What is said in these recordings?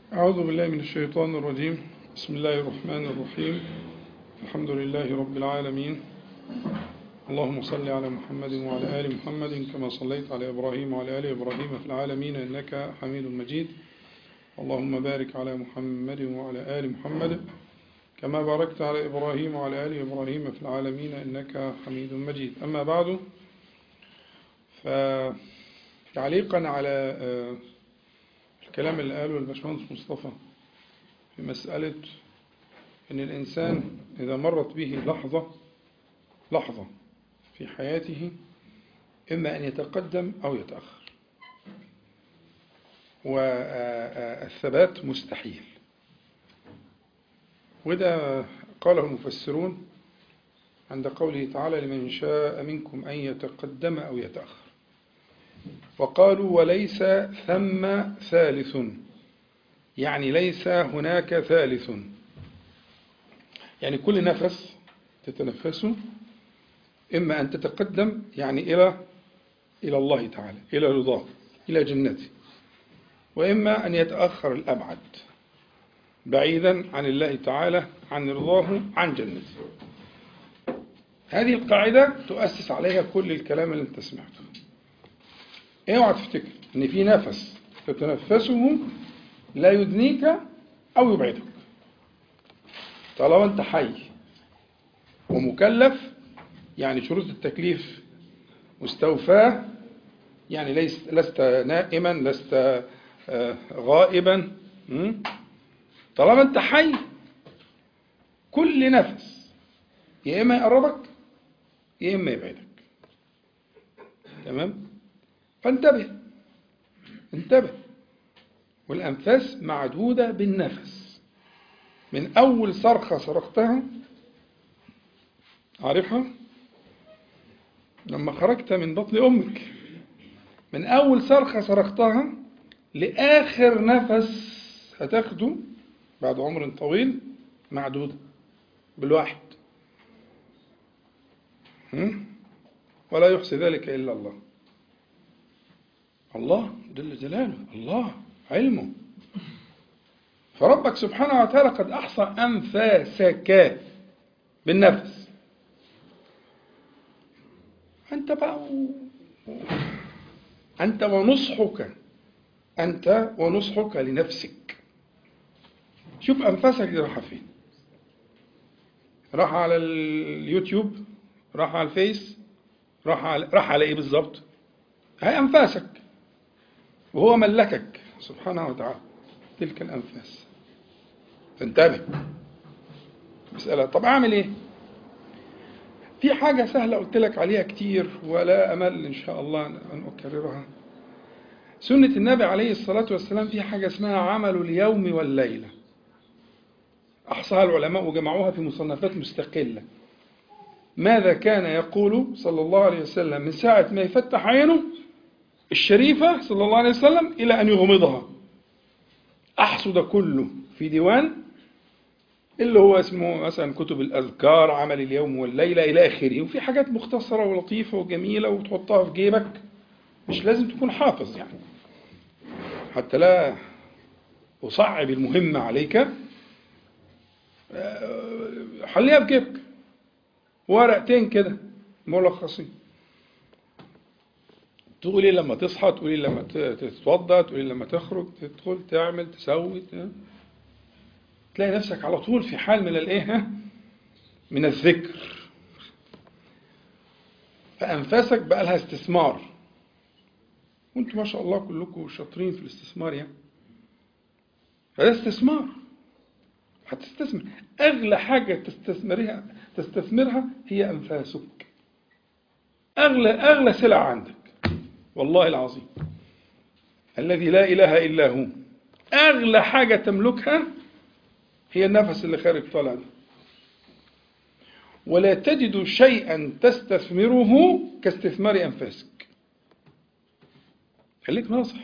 أعوذ بالله من الشيطان الرجيم بسم الله الرحمن الرحيم الحمد لله رب العالمين اللهم صل على محمد وعلى آل محمد كما صليت على إبراهيم وعلى آل إبراهيم في العالمين إنك حميد مجيد اللهم بارك على محمد وعلى آل محمد كما باركت على إبراهيم وعلى آل إبراهيم في العالمين إنك حميد مجيد أما بعد فتعليقا على الكلام اللي قاله الباشمهندس مصطفى في مسألة أن الإنسان إذا مرت به لحظة لحظة في حياته إما أن يتقدم أو يتأخر والثبات مستحيل وده قاله المفسرون عند قوله تعالى لمن شاء منكم أن يتقدم أو يتأخر وقالوا وليس ثم ثالث يعني ليس هناك ثالث يعني كل نفس تتنفسه إما أن تتقدم يعني إلى إلى الله تعالى إلى رضاه إلى جنته وإما أن يتأخر الأبعد بعيدا عن الله تعالى عن رضاه عن جنته هذه القاعدة تؤسس عليها كل الكلام اللي انت سمعته اوعى تفتكر ان في نفس تتنفسه لا يدنيك او يبعدك طالما انت حي ومكلف يعني شروط التكليف مستوفاه يعني ليس لست نائما لست غائبا طالما انت حي كل نفس يا اما يقربك يا اما يبعدك تمام فانتبه انتبه والأنفاس معدودة بالنفس من أول صرخة صرختها عارفها لما خرجت من بطن أمك من أول صرخة صرختها لآخر نفس هتاخده بعد عمر طويل معدودة بالواحد ولا يحصي ذلك إلا الله الله جل جلاله الله علمه فربك سبحانه وتعالى قد أحصى أنفاسك بالنفس أنت بقى أنت ونصحك أنت ونصحك لنفسك شوف أنفاسك دي رايحة فين راح على اليوتيوب راح على الفيس راح على راح على ايه بالظبط هي انفاسك وهو ملكك سبحانه وتعالى تلك الأنفاس فانتبه مسألة طب أعمل إيه في حاجة سهلة قلت لك عليها كتير ولا أمل إن شاء الله أن أكررها سنة النبي عليه الصلاة والسلام في حاجة اسمها عمل اليوم والليلة أحصاها العلماء وجمعوها في مصنفات مستقلة ماذا كان يقول صلى الله عليه وسلم من ساعة ما يفتح عينه الشريفة صلى الله عليه وسلم إلى أن يغمضها أحصو ده كله في ديوان اللي هو اسمه مثلا كتب الأذكار عمل اليوم والليلة إلى آخره وفي حاجات مختصرة ولطيفة وجميلة وتحطها في جيبك مش لازم تكون حافظ يعني حتى لا أصعب المهمة عليك خليها في جيبك ورقتين كده ملخصين تقولي لما تصحى تقولي لما تتوضا تقولي لما تخرج تدخل تعمل تسوي تلاقي نفسك على طول في حال من الايه من الذكر فانفاسك بقى لها استثمار وانتم ما شاء الله كلكم شاطرين في الاستثمار يعني فده استثمار هتستثمر اغلى حاجه تستثمرها تستثمرها هي انفاسك اغلى اغلى سلعه عندك والله العظيم الذي لا إله إلا هو أغلى حاجة تملكها هي النفس اللي خارج طالع ده ولا تجد شيئا تستثمره كاستثمار أنفاسك خليك ناصح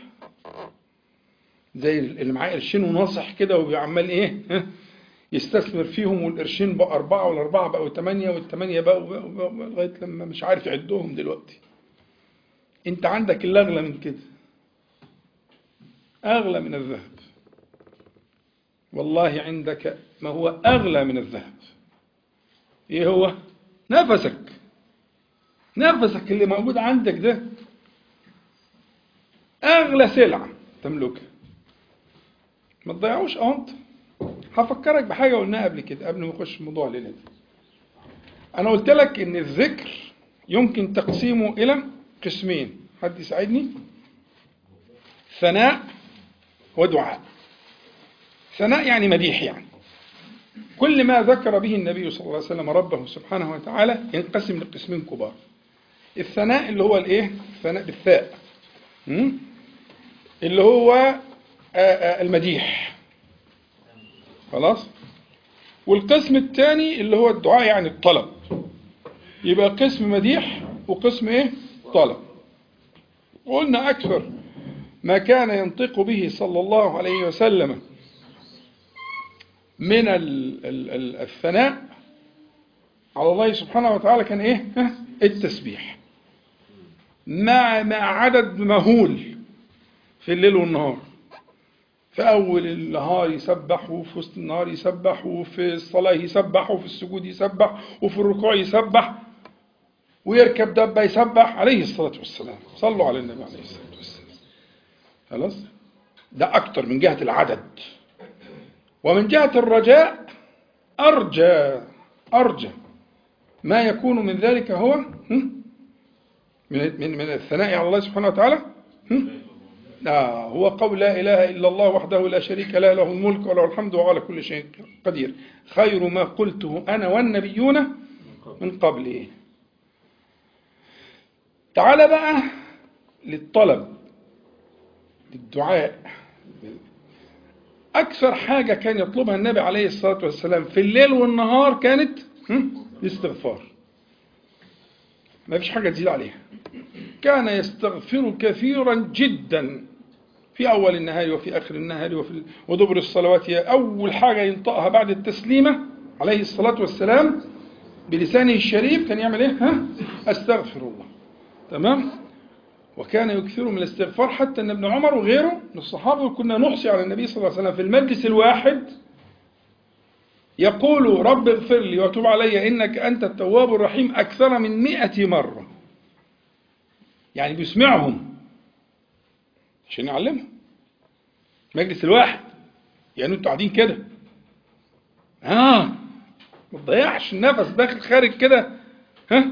زي اللي معاه قرشين وناصح كده وعمال ايه يستثمر فيهم والقرشين بقى أربعة والأربعة بقوا ثمانية والثمانية بقوا لغاية لما مش عارف يعدهم دلوقتي انت عندك اللي اغلى من كده اغلى من الذهب والله عندك ما هو أغلى من الذهب. إيه هو ما هو أغلى من الذهب. إيه هو؟ نفسك. نفسك اللي موجود عندك ده أغلى سلعة تملكها. ما تضيعوش أهو هفكرك بحاجة قلناها قبل كده قبل ما نخش في موضوع الليلة دي. أنا قلت لك إن الذكر يمكن تقسيمه إلى قسمين، حد يساعدني؟ ثناء ودعاء. ثناء يعني مديح يعني. كل ما ذكر به النبي صلى الله عليه وسلم ربه سبحانه وتعالى ينقسم لقسمين كبار. الثناء اللي هو الايه؟ الثناء بالثاء. م? اللي هو آآ آآ المديح. خلاص؟ والقسم الثاني اللي هو الدعاء يعني الطلب. يبقى قسم مديح وقسم ايه؟ طلب. وقلنا اكثر ما كان ينطق به صلى الله عليه وسلم من ال ال ال الثناء على الله سبحانه وتعالى كان ايه؟ التسبيح. مع مع عدد مهول في الليل والنهار. في أول النهار يسبح وفي وسط النهار يسبح وفي الصلاة يسبح وفي السجود يسبح وفي الركوع يسبح ويركب دبة يسبح عليه الصلاة والسلام صلوا على النبي عليه الصلاة والسلام خلاص ده أكتر من جهة العدد ومن جهة الرجاء أرجى أرجى ما يكون من ذلك هو هم؟ من من من الثناء على الله سبحانه وتعالى هم؟ آه هو قول لا إله إلا الله وحده لا شريك له له الملك وله الحمد وهو على كل شيء قدير خير ما قلته أنا والنبيون من قبلي تعال بقى للطلب للدعاء أكثر حاجة كان يطلبها النبي عليه الصلاة والسلام في الليل والنهار كانت الاستغفار ما فيش حاجة تزيد عليها كان يستغفر كثيرا جدا في أول النهار وفي آخر النهار وفي ودبر الصلوات هي أول حاجة ينطقها بعد التسليمة عليه الصلاة والسلام بلسانه الشريف كان يعمل إيه؟ ها؟ أستغفر الله تمام؟ وكان يكثر من الاستغفار حتى أن ابن عمر وغيره من الصحابة كنا نحصي على النبي صلى الله عليه وسلم في المجلس الواحد يقول رب اغفر لي وتب علي إنك أنت التواب الرحيم أكثر من مئة مرة يعني بيسمعهم عشان يعلمهم مجلس الواحد يعني انتوا قاعدين كده اه ما تضيعش النفس داخل خارج كده ها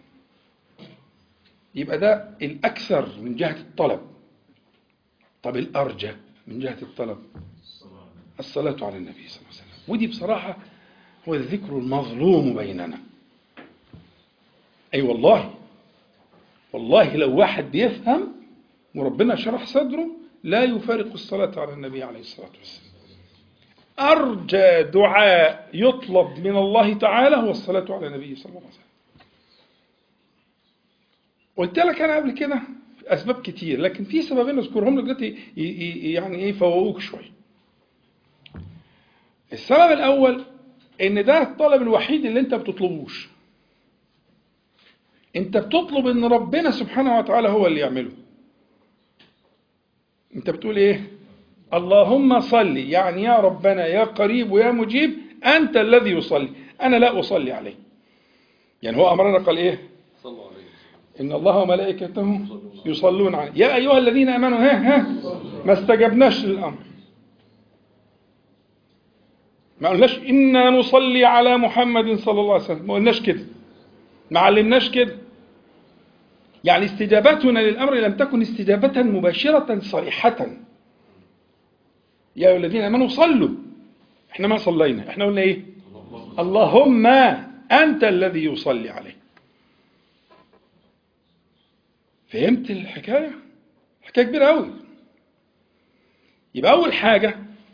يبقى ده الاكثر من جهه الطلب طب الارجى من جهه الطلب الصلاه على النبي صلى الله عليه وسلم ودي بصراحه هو الذكر المظلوم بيننا اي أيوة والله والله لو واحد بيفهم وربنا شرح صدره لا يفارق الصلاة على النبي عليه الصلاة والسلام أرجى دعاء يطلب من الله تعالى هو الصلاة على النبي صلى الله عليه وسلم قلت لك أنا قبل كده أسباب كتير لكن في سببين أذكرهم لك دلوقتي يعني إيه يفوقوك شوية السبب الأول إن ده الطلب الوحيد اللي أنت بتطلبوش انت بتطلب ان ربنا سبحانه وتعالى هو اللي يعمله انت بتقول ايه اللهم صل يعني يا ربنا يا قريب ويا مجيب انت الذي يصلي انا لا اصلي عليه يعني هو امرنا قال ايه ان الله وملائكته يصلون عليه يا ايها الذين امنوا ها ها ما استجبناش للامر ما قلناش انا نصلي على محمد صلى الله عليه وسلم ما قلناش كده ما علمناش كده يعني استجابتنا للأمر لم تكن استجابة مباشرة صريحة يا أيها الذين آمنوا صلوا احنا ما صلينا احنا قلنا ايه اللهم أنت الذي يصلي عليه فهمت الحكاية حكاية كبيرة أوي يبقى أول حاجة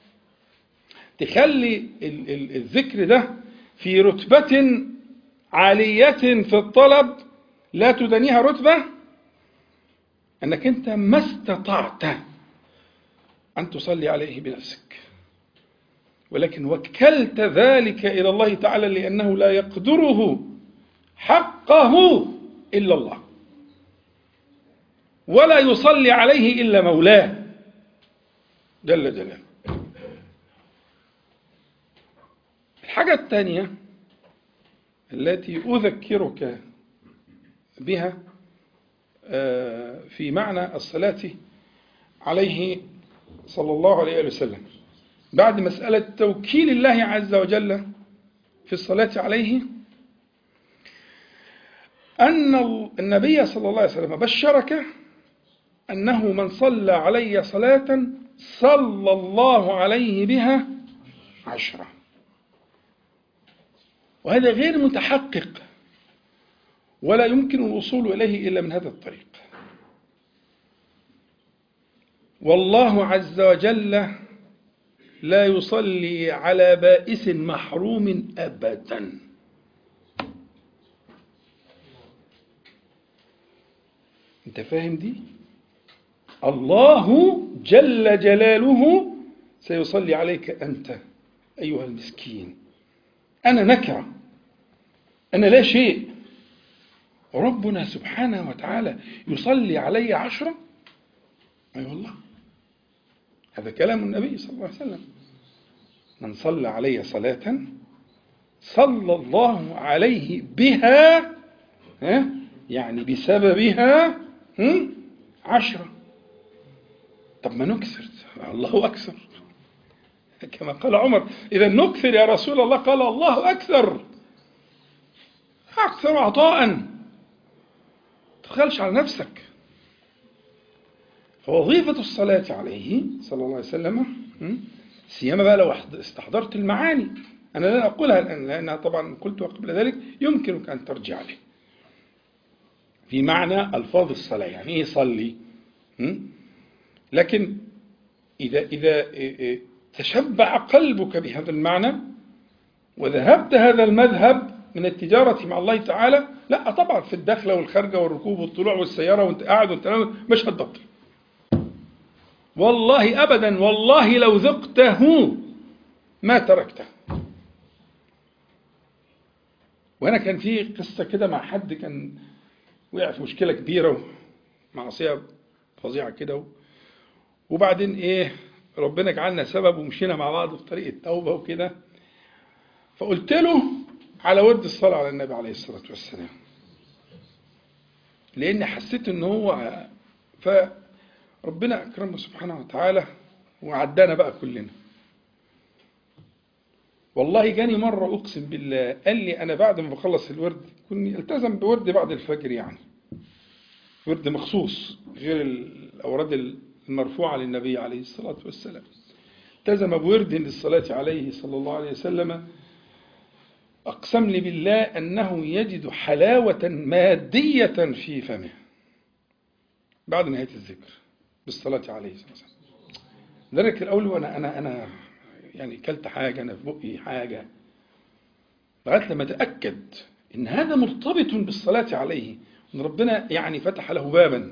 تخلي الذكر ده في رتبة عالية في الطلب لا تدنيها رتبة أنك أنت ما استطعت أن تصلي عليه بنفسك ولكن وكلت ذلك إلى الله تعالى لأنه لا يقدره حقه إلا الله ولا يصلي عليه إلا مولاه جل جلاله الحاجة الثانية التي أذكرك بها آه، في معنى الصلاة عليه صلى الله عليه وسلم بعد مسألة توكيل الله عز وجل في الصلاة عليه أن النبي صلى الله عليه وسلم بشرك أنه من صلى علي صلاة صلى الله عليه بها عشرة وهذا غير متحقق ولا يمكن الوصول إليه إلا من هذا الطريق والله عز وجل لا يصلي على بائس محروم أبدا انت فاهم دي الله جل جلاله سيصلي عليك أنت أيها المسكين أنا نكرة أنا لا شيء ربنا سبحانه وتعالى يصلي علي عشرة أي أيوة والله هذا كلام النبي صلى الله عليه وسلم من صلى علي صلاة صلى الله عليه بها يعني بسببها عشرة طب ما نكثر الله أكثر كما قال عمر إذا نكثر يا رسول الله قال الله أكثر أكثر عطاء تخلش على نفسك فوظيفة الصلاة عليه صلى الله عليه وسلم سيما بقى لو استحضرت المعاني أنا لا أقولها الآن لأنها طبعا قلتها قبل ذلك يمكنك أن ترجع لي في معنى ألفاظ الصلاة يعني إيه صلي لكن إذا, إذا تشبع قلبك بهذا المعنى وذهبت هذا المذهب من التجارة مع الله تعالى لا طبعا في الدخلة والخارجة والركوب والطلوع والسيارة وانت قاعد وانت نام مش هتبطل والله أبدا والله لو ذقته ما تركته وأنا كان في قصة كده مع حد كان وقع في مشكلة كبيرة ومعصية فظيعة كده وبعدين إيه ربنا جعلنا سبب ومشينا مع بعض في طريق التوبة وكده فقلت له على ود الصلاة على النبي عليه الصلاة والسلام لأن حسيت إن هو فربنا أكرمه سبحانه وتعالى وعدانا بقى كلنا والله جاني مرة أقسم بالله قال لي أنا بعد ما بخلص الورد كني التزم بورد بعد الفجر يعني ورد مخصوص غير الأوراد المرفوعة للنبي عليه الصلاة والسلام التزم بورد للصلاة عليه صلى الله عليه وسلم أقسم لي بالله أنه يجد حلاوة مادية في فمه بعد نهاية الذكر بالصلاة عليه صلى الله عليه وسلم ذلك الأول وأنا أنا أنا يعني كلت حاجة أنا في بقي حاجة لغاية لما أتأكد إن هذا مرتبط بالصلاة عليه إن ربنا يعني فتح له بابا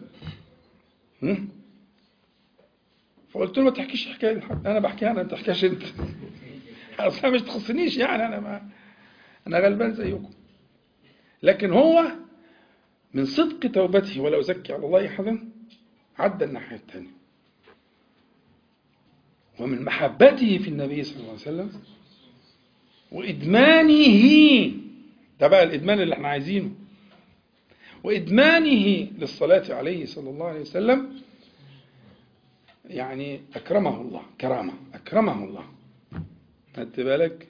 فقلت له ما تحكيش حكاية أنا بحكيها أنا ما تحكيش أنت أصلا مش تخصنيش يعني أنا ما أنا غلبان زيكم لكن هو من صدق توبته ولا أزكي على الله أحدا عدى الناحية الثانية ومن محبته في النبي صلى الله عليه وسلم وإدمانه ده بقى الإدمان اللي احنا عايزينه وإدمانه للصلاة عليه صلى الله عليه وسلم يعني أكرمه الله كرامة أكرمه الله خدت بالك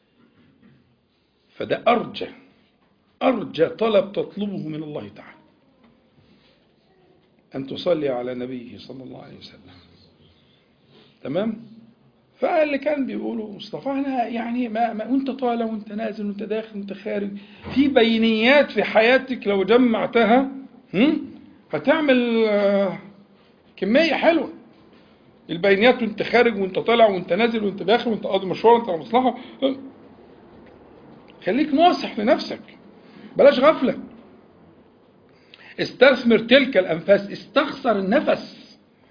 فده أرجى أرجى طلب تطلبه من الله تعالى أن تصلي على نبيه صلى الله عليه وسلم تمام فاللي كان بيقولوا مصطفى أنا يعني ما, ما وانت طالع وانت نازل وانت داخل وانت خارج في بينيات في حياتك لو جمعتها هتعمل كمية حلوة البينيات وانت خارج وانت طالع وانت نازل وانت داخل وانت قاضي مشوار وانت على مصلحة خليك ناصح لنفسك بلاش غفلة استثمر تلك الأنفاس استخسر النفس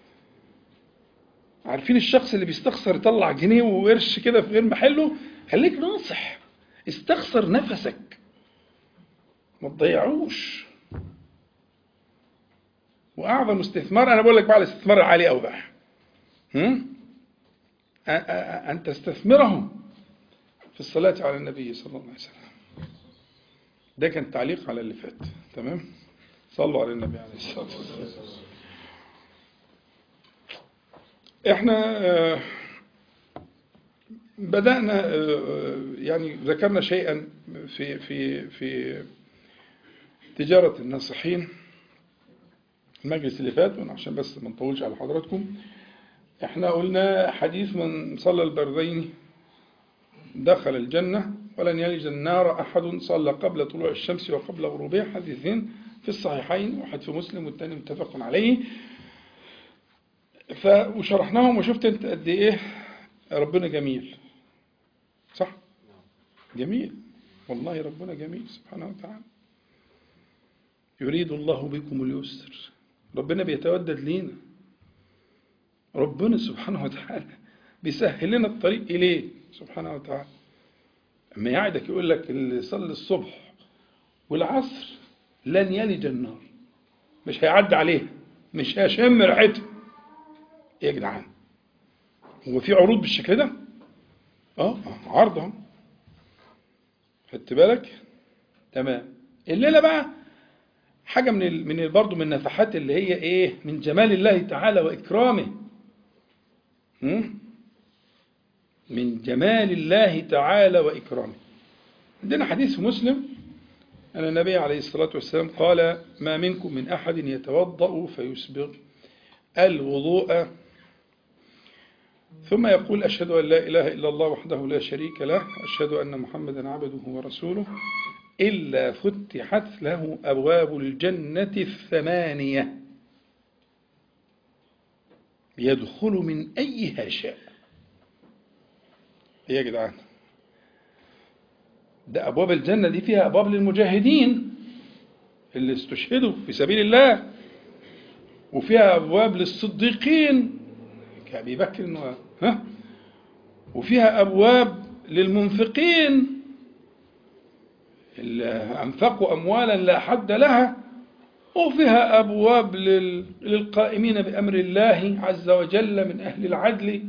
عارفين الشخص اللي بيستخسر يطلع جنيه وقرش كده في غير محله خليك ناصح استخسر نفسك ما تضيعوش واعظم استثمار انا بقول لك بقى الاستثمار العالي قوي بقى ان تستثمرهم في الصلاة على النبي صلى الله عليه وسلم ده كان تعليق على اللي فات تمام صلوا على النبي عليه الصلاة والسلام احنا آه، بدأنا آه، يعني ذكرنا شيئا في في في تجارة الناصحين المجلس اللي فات وأنا عشان بس ما نطولش على حضراتكم احنا قلنا حديث من صلى البردين دخل الجنة ولن يلج النار أحد صلى قبل طلوع الشمس وقبل غروبها حديثين في الصحيحين واحد في مسلم والثاني متفق عليه ف وشرحناهم وشفت انت قد ايه ربنا جميل صح جميل والله ربنا جميل سبحانه وتعالى يريد الله بكم اليسر ربنا بيتودد لينا ربنا سبحانه وتعالى بيسهل لنا الطريق إليه سبحانه وتعالى أما يعدك يقول لك اللي صلي الصبح والعصر لن يلج النار مش هيعدي عليها مش هيشم ريحتها ايه يا جدعان هو في عروض بالشكل ده اه آه، عرض اهو خدت بالك تمام الليله بقى حاجه من ال... من ال- برضه من النفحات اللي هي ايه من جمال الله تعالى واكرامه هم؟ من جمال الله تعالى واكرامه عندنا حديث في مسلم أن النبي عليه الصلاة والسلام قال ما منكم من أحد يتوضأ فيسبغ الوضوء ثم يقول أشهد أن لا إله إلا الله وحده لا شريك له وأشهد أن محمدا عبده ورسوله إلا فتحت له أبواب الجنة الثمانية يدخل من أيها شاء إيه يا جدعان ده أبواب الجنة دي فيها أبواب للمجاهدين اللي استشهدوا في سبيل الله وفيها أبواب للصديقين كأبي بكر و... ها وفيها أبواب للمنفقين اللي أنفقوا أموالا لا حد لها وفيها أبواب لل... للقائمين بأمر الله عز وجل من أهل العدل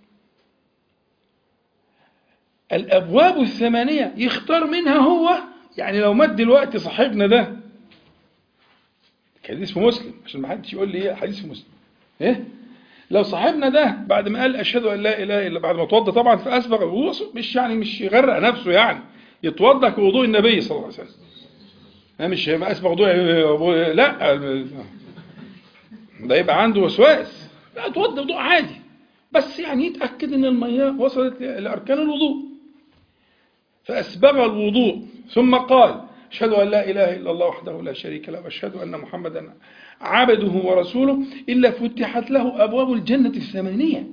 الأبواب الثمانية يختار منها هو يعني لو مد الوقت صاحبنا ده حديث في مسلم عشان ما حدش يقول لي ايه حديث في مسلم ايه لو صاحبنا ده بعد ما قال اشهد ان لا اله الا بعد ما اتوضى طبعا فاسبغ الوضوء مش يعني مش يغرق نفسه يعني يتوضا كوضوء النبي صلى الله عليه وسلم ما مش ما اسبغ وضوء لا ده يبقى عنده وسواس لا اتوضى وضوء عادي بس يعني يتاكد ان الميه وصلت لاركان الوضوء فاسبغ الوضوء ثم قال أشهد أن لا إله إلا الله وحده لا شريك له وأشهد أن محمدا عبده ورسوله إلا فتحت له أبواب الجنة الثمانية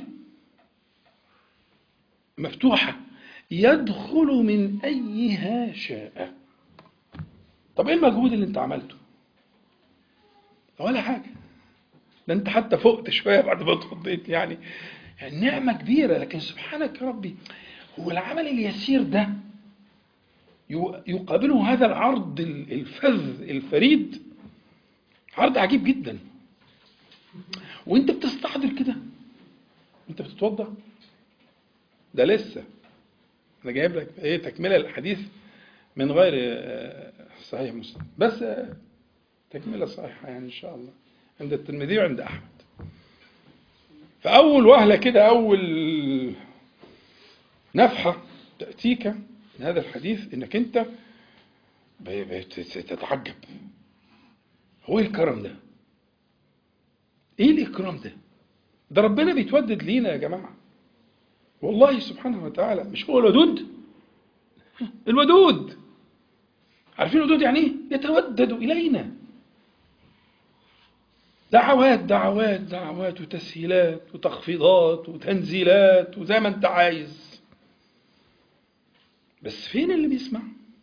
مفتوحة يدخل من أيها شاء طب إيه المجهود اللي أنت عملته ولا حاجة ده أنت حتى فقت شوية بعد ما اتفضيت يعني يعني نعمة كبيرة لكن سبحانك يا ربي هو العمل اليسير ده يقابله هذا العرض الفذ الفريد عرض عجيب جدا وانت بتستحضر كده انت بتتوضا ده لسه انا جايب لك ايه تكمله الحديث من غير صحيح مسلم بس تكمله صحيحه يعني ان شاء الله عند الترمذي وعند احمد فاول وهله كده اول نفحه تاتيك من هذا الحديث انك انت تتعجب هو ايه الكرم ده ايه الاكرام ده ده ربنا بيتودد لينا يا جماعه والله سبحانه وتعالى مش هو الودود الودود عارفين الودود يعني ايه يتودد الينا دعوات دعوات دعوات وتسهيلات وتخفيضات وتنزيلات وزي ما انت عايز بس فين اللي بيسمع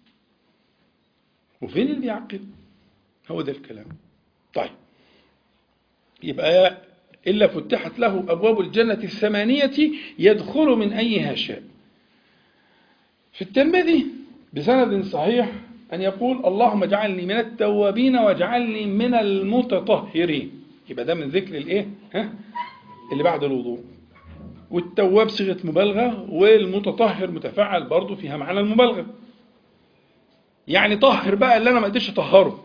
وفين اللي بيعقل هو ده الكلام طيب يبقى إلا فتحت له أبواب الجنة الثمانية يدخل من أيها شاء في الترمذي بسند صحيح أن يقول اللهم اجعلني من التوابين واجعلني من المتطهرين يبقى ده من ذكر الايه ها اللي بعد الوضوء والتواب صيغة مبالغة والمتطهر متفعل برضه فيها معنى المبالغة يعني طهر بقى اللي أنا ما قدرتش أطهره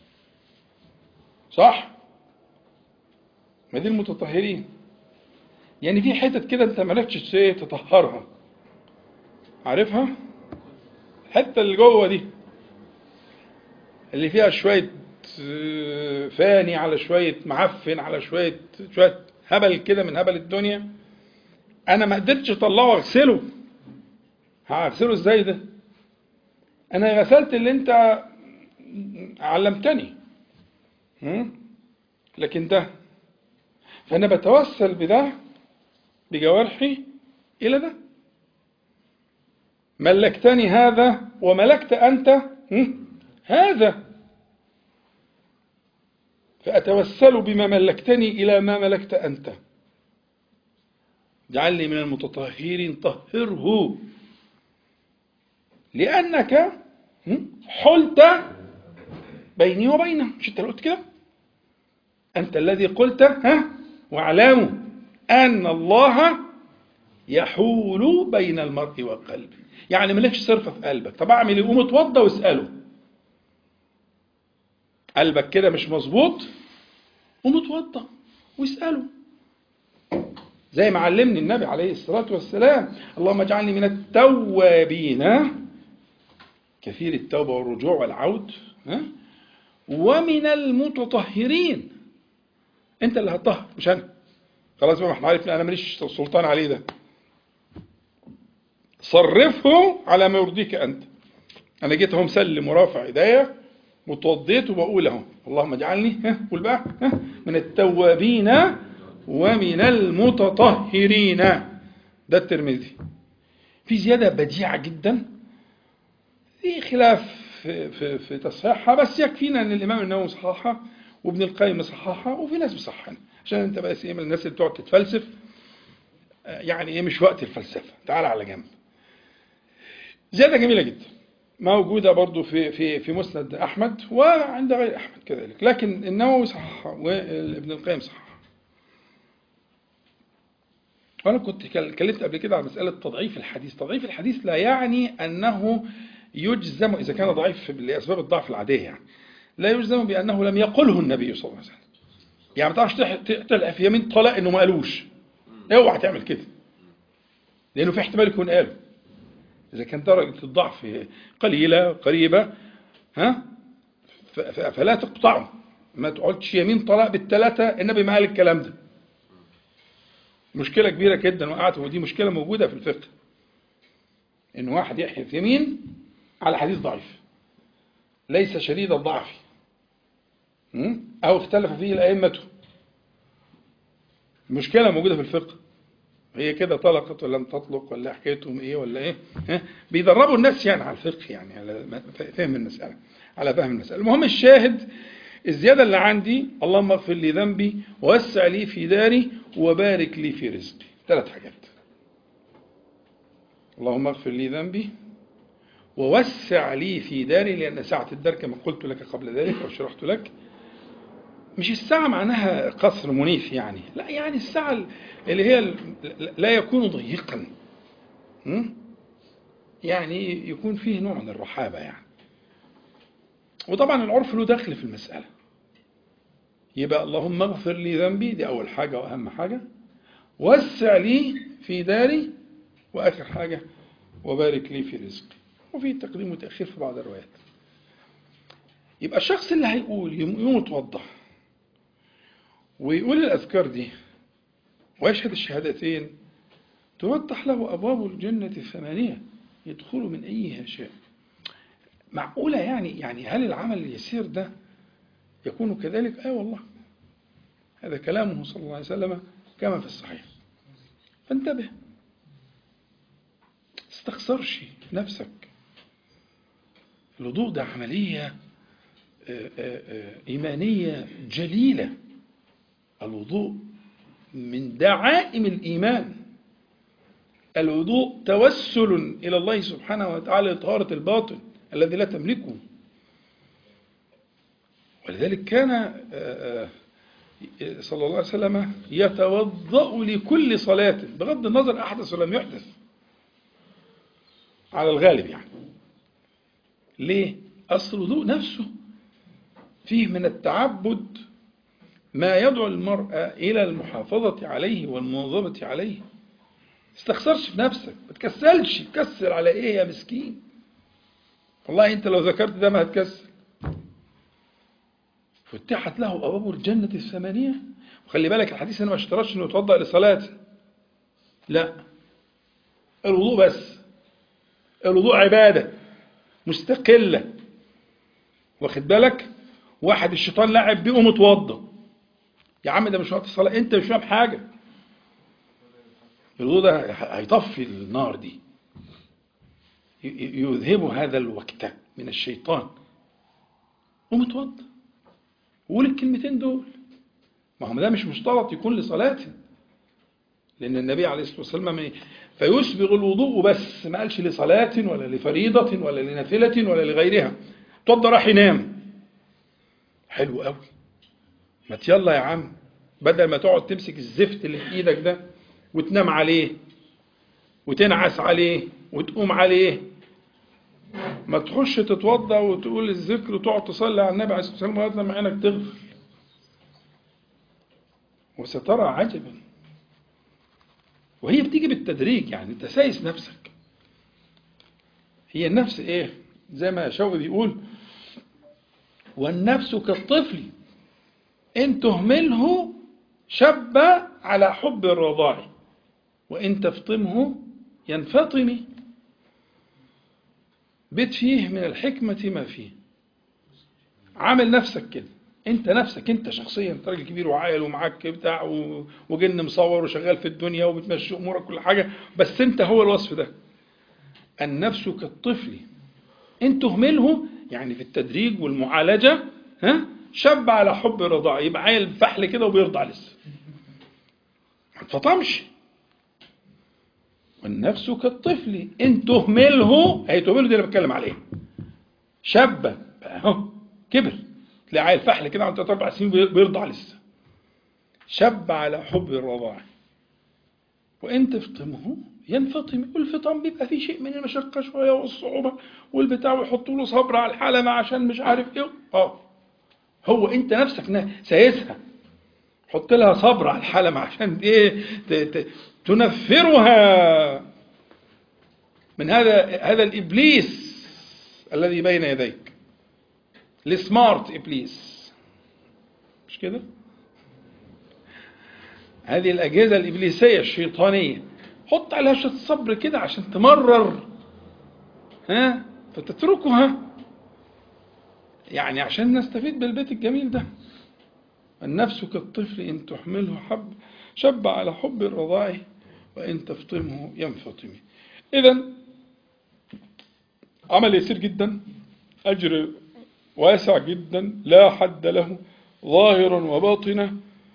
صح؟ ما دي المتطهرين يعني في حتت كده أنت ما عرفتش إيه تطهرها عارفها؟ الحتة اللي جوه دي اللي فيها شوية آه، فاني على شوية معفن على شوية شوية هبل كده من هبل الدنيا انا ما قدرتش اطلعه واغسله هغسله ازاي ده انا غسلت اللي انت علمتني هم؟ لكن ده فانا بتوسل بده بجوارحي الى ده ملكتني هذا وملكت انت هم؟ هذا فأتوسل بما ملكتني إلى ما ملكت أنت اجعلني من المتطهرين طهره لأنك حلت بيني وبينه مش أنت اللي قلت كده أنت الذي قلت ها واعلموا أن الله يحول بين المرء وقلبه يعني مالكش صرفة في قلبك طب أعمل إيه قوم اتوضى واسأله قلبك كده مش مظبوط قوم اتوضى واسأله زي ما علمني النبي عليه الصلاة والسلام اللهم اجعلني من التوابين كثير التوبة والرجوع والعود ها؟ ومن المتطهرين انت اللي هتطهر مش انا خلاص بقى احنا عارفين انا ماليش سلطان عليه ده صرفه على ما يرضيك انت انا جيت اهو مسلم ورافع ايديا وتوضيت وبقول اهو اللهم اجعلني ها قول بقى ها من التوابين ومن المتطهرين ده الترمذي في زياده بديعه جدا في خلاف في, في, في تصحيحها بس يكفينا ان الامام النووي صححها وابن القيم صححها وفي ناس بصححها عشان انت بس ايه من الناس اللي بتقعد تتفلسف يعني ايه مش وقت الفلسفه تعال على جنب زياده جميله جدا موجودة برضو في في في مسند أحمد وعند غير أحمد كذلك لكن النووي صححها وابن القيم صححها وأنا كنت اتكلمت قبل كده عن مسألة تضعيف الحديث تضعيف الحديث لا يعني أنه يجزم إذا كان ضعيف لأسباب الضعف العادية يعني لا يجزم بأنه لم يقله النبي صلى الله عليه وسلم يعني ما تعرفش تلقى في يمين طلاق إنه ما قالوش اوعى تعمل كده لأنه في احتمال يكون قاله إذا كانت درجة الضعف قليلة قريبة ها فلا تقطعه ما تقعدش يمين طلاق بالثلاثة النبي ما قال الكلام ده مشكلة كبيرة جدا وقعت ودي مشكلة موجودة في الفقه إن واحد يحلف يمين على حديث ضعيف ليس شديد الضعف أو اختلف فيه الأئمة مشكلة موجودة في الفقه هي كده طلقت ولا لم تطلق ولا حكايتهم ايه ولا ايه ها؟ بيدربوا الناس يعني على الفقه يعني على فهم المسألة على فهم المسألة المهم الشاهد الزيادة اللي عندي اللهم اغفر لي ذنبي ووسع لي في داري وبارك لي في رزقي ثلاث حاجات اللهم اغفر لي ذنبي ووسع لي في داري لأن ساعة الدار كما قلت لك قبل ذلك أو شرحت لك مش الساعة معناها قصر منيف يعني لا يعني الساعة اللي هي لا يكون ضيقا يعني يكون فيه نوع من الرحابة يعني وطبعا العرف له دخل في المسألة يبقى اللهم اغفر لي ذنبي دي أول حاجة وأهم حاجة وسع لي في داري وآخر حاجة وبارك لي في رزقي وفي تقديم وتأخير في بعض الروايات يبقى الشخص اللي هيقول يقوم يتوضح ويقول الأذكار دي ويشهد الشهادتين توضح له أبواب الجنة الثمانية يدخل من أيها شاء معقولة يعني يعني هل العمل اليسير ده يكون كذلك؟ آه والله هذا كلامه صلى الله عليه وسلم كما في الصحيح فانتبه استخسرش نفسك الوضوء ده عملية إيمانية جليلة الوضوء من دعائم الإيمان الوضوء توسل إلى الله سبحانه وتعالى لطهارة الباطن الذي لا تملكه ولذلك كان صلى الله عليه وسلم يتوضأ لكل صلاة بغض النظر أحدث ولم يحدث على الغالب يعني ليه؟ أصل الوضوء نفسه فيه من التعبد ما يدعو المرأة إلى المحافظة عليه والمواظبة عليه استخسرش في نفسك ما تكسلش تكسل على إيه يا مسكين والله أنت لو ذكرت ده ما هتكسل فتحت له أبواب الجنة الثمانية وخلي بالك الحديث أنا ما اشترطش إنه يتوضأ لصلاة لا الوضوء بس الوضوء عبادة مستقلة واخد بالك واحد الشيطان لعب بيه ومتوضى يا عم ده مش وقت الصلاة انت مش فاهم حاجة الوضوء ده هيطفي النار دي يذهب هذا الوقت من الشيطان ومتوضى وقول الكلمتين دول ما هم ده مش مشترط يكون لصلاة لأن النبي عليه الصلاة والسلام فيسبغ الوضوء بس ما قالش لصلاة ولا لفريضة ولا لنافلة ولا لغيرها توضى راح ينام حلو قوي ما يلا يا عم بدل ما تقعد تمسك الزفت اللي في ايدك ده وتنام عليه وتنعس عليه وتقوم عليه ما تخش تتوضا وتقول الذكر وتقعد تصلي على النبي عليه الصلاه والسلام لغايه لما عينك تغفل وسترى عجبا وهي بتيجي بالتدريج يعني انت سايس نفسك هي النفس ايه زي ما شوقي بيقول والنفس كالطفل إن تهمله شب على حب الرضاع وإن تفطمه ينفطم بيت فيه من الحكمة ما فيه عامل نفسك كده انت نفسك انت شخصيا انت راجل كبير وعاقل ومعاك بتاع وجن مصور وشغال في الدنيا وبتمشي امورك كل حاجه بس انت هو الوصف ده النفس كالطفل ان تهمله يعني في التدريج والمعالجه ها شاب على حب الرضاعة يبقى عيل فحل كده وبيرضع لسه ما تفطمش والنفس كالطفل ان تهمله هي تهمله دي اللي بتكلم عليه شاب اهو كبر تلاقي عيل فحل كده عنده اربع سنين بيرضع لسه شاب على حب الرضاعة وان تفطمه ينفطم والفطام بيبقى فيه شيء من المشقة شوية والصعوبة والبتاع ويحطوا له صبر على الحلمة عشان مش عارف ايه اه هو انت نفسك سايسها حط لها صبر على الحلمة عشان ايه تنفرها من هذا هذا الابليس الذي بين يديك السمارت ابليس مش كده هذه الاجهزه الابليسيه الشيطانيه حط عليها شويه صبر كده عشان تمرر ها فتتركها يعني عشان نستفيد بالبيت الجميل ده النفس كالطفل إن تحمله حب شب على حب الرضاع وإن تفطمه ينفطم إذا عمل يسير جدا أجر واسع جدا لا حد له ظاهرا وباطنا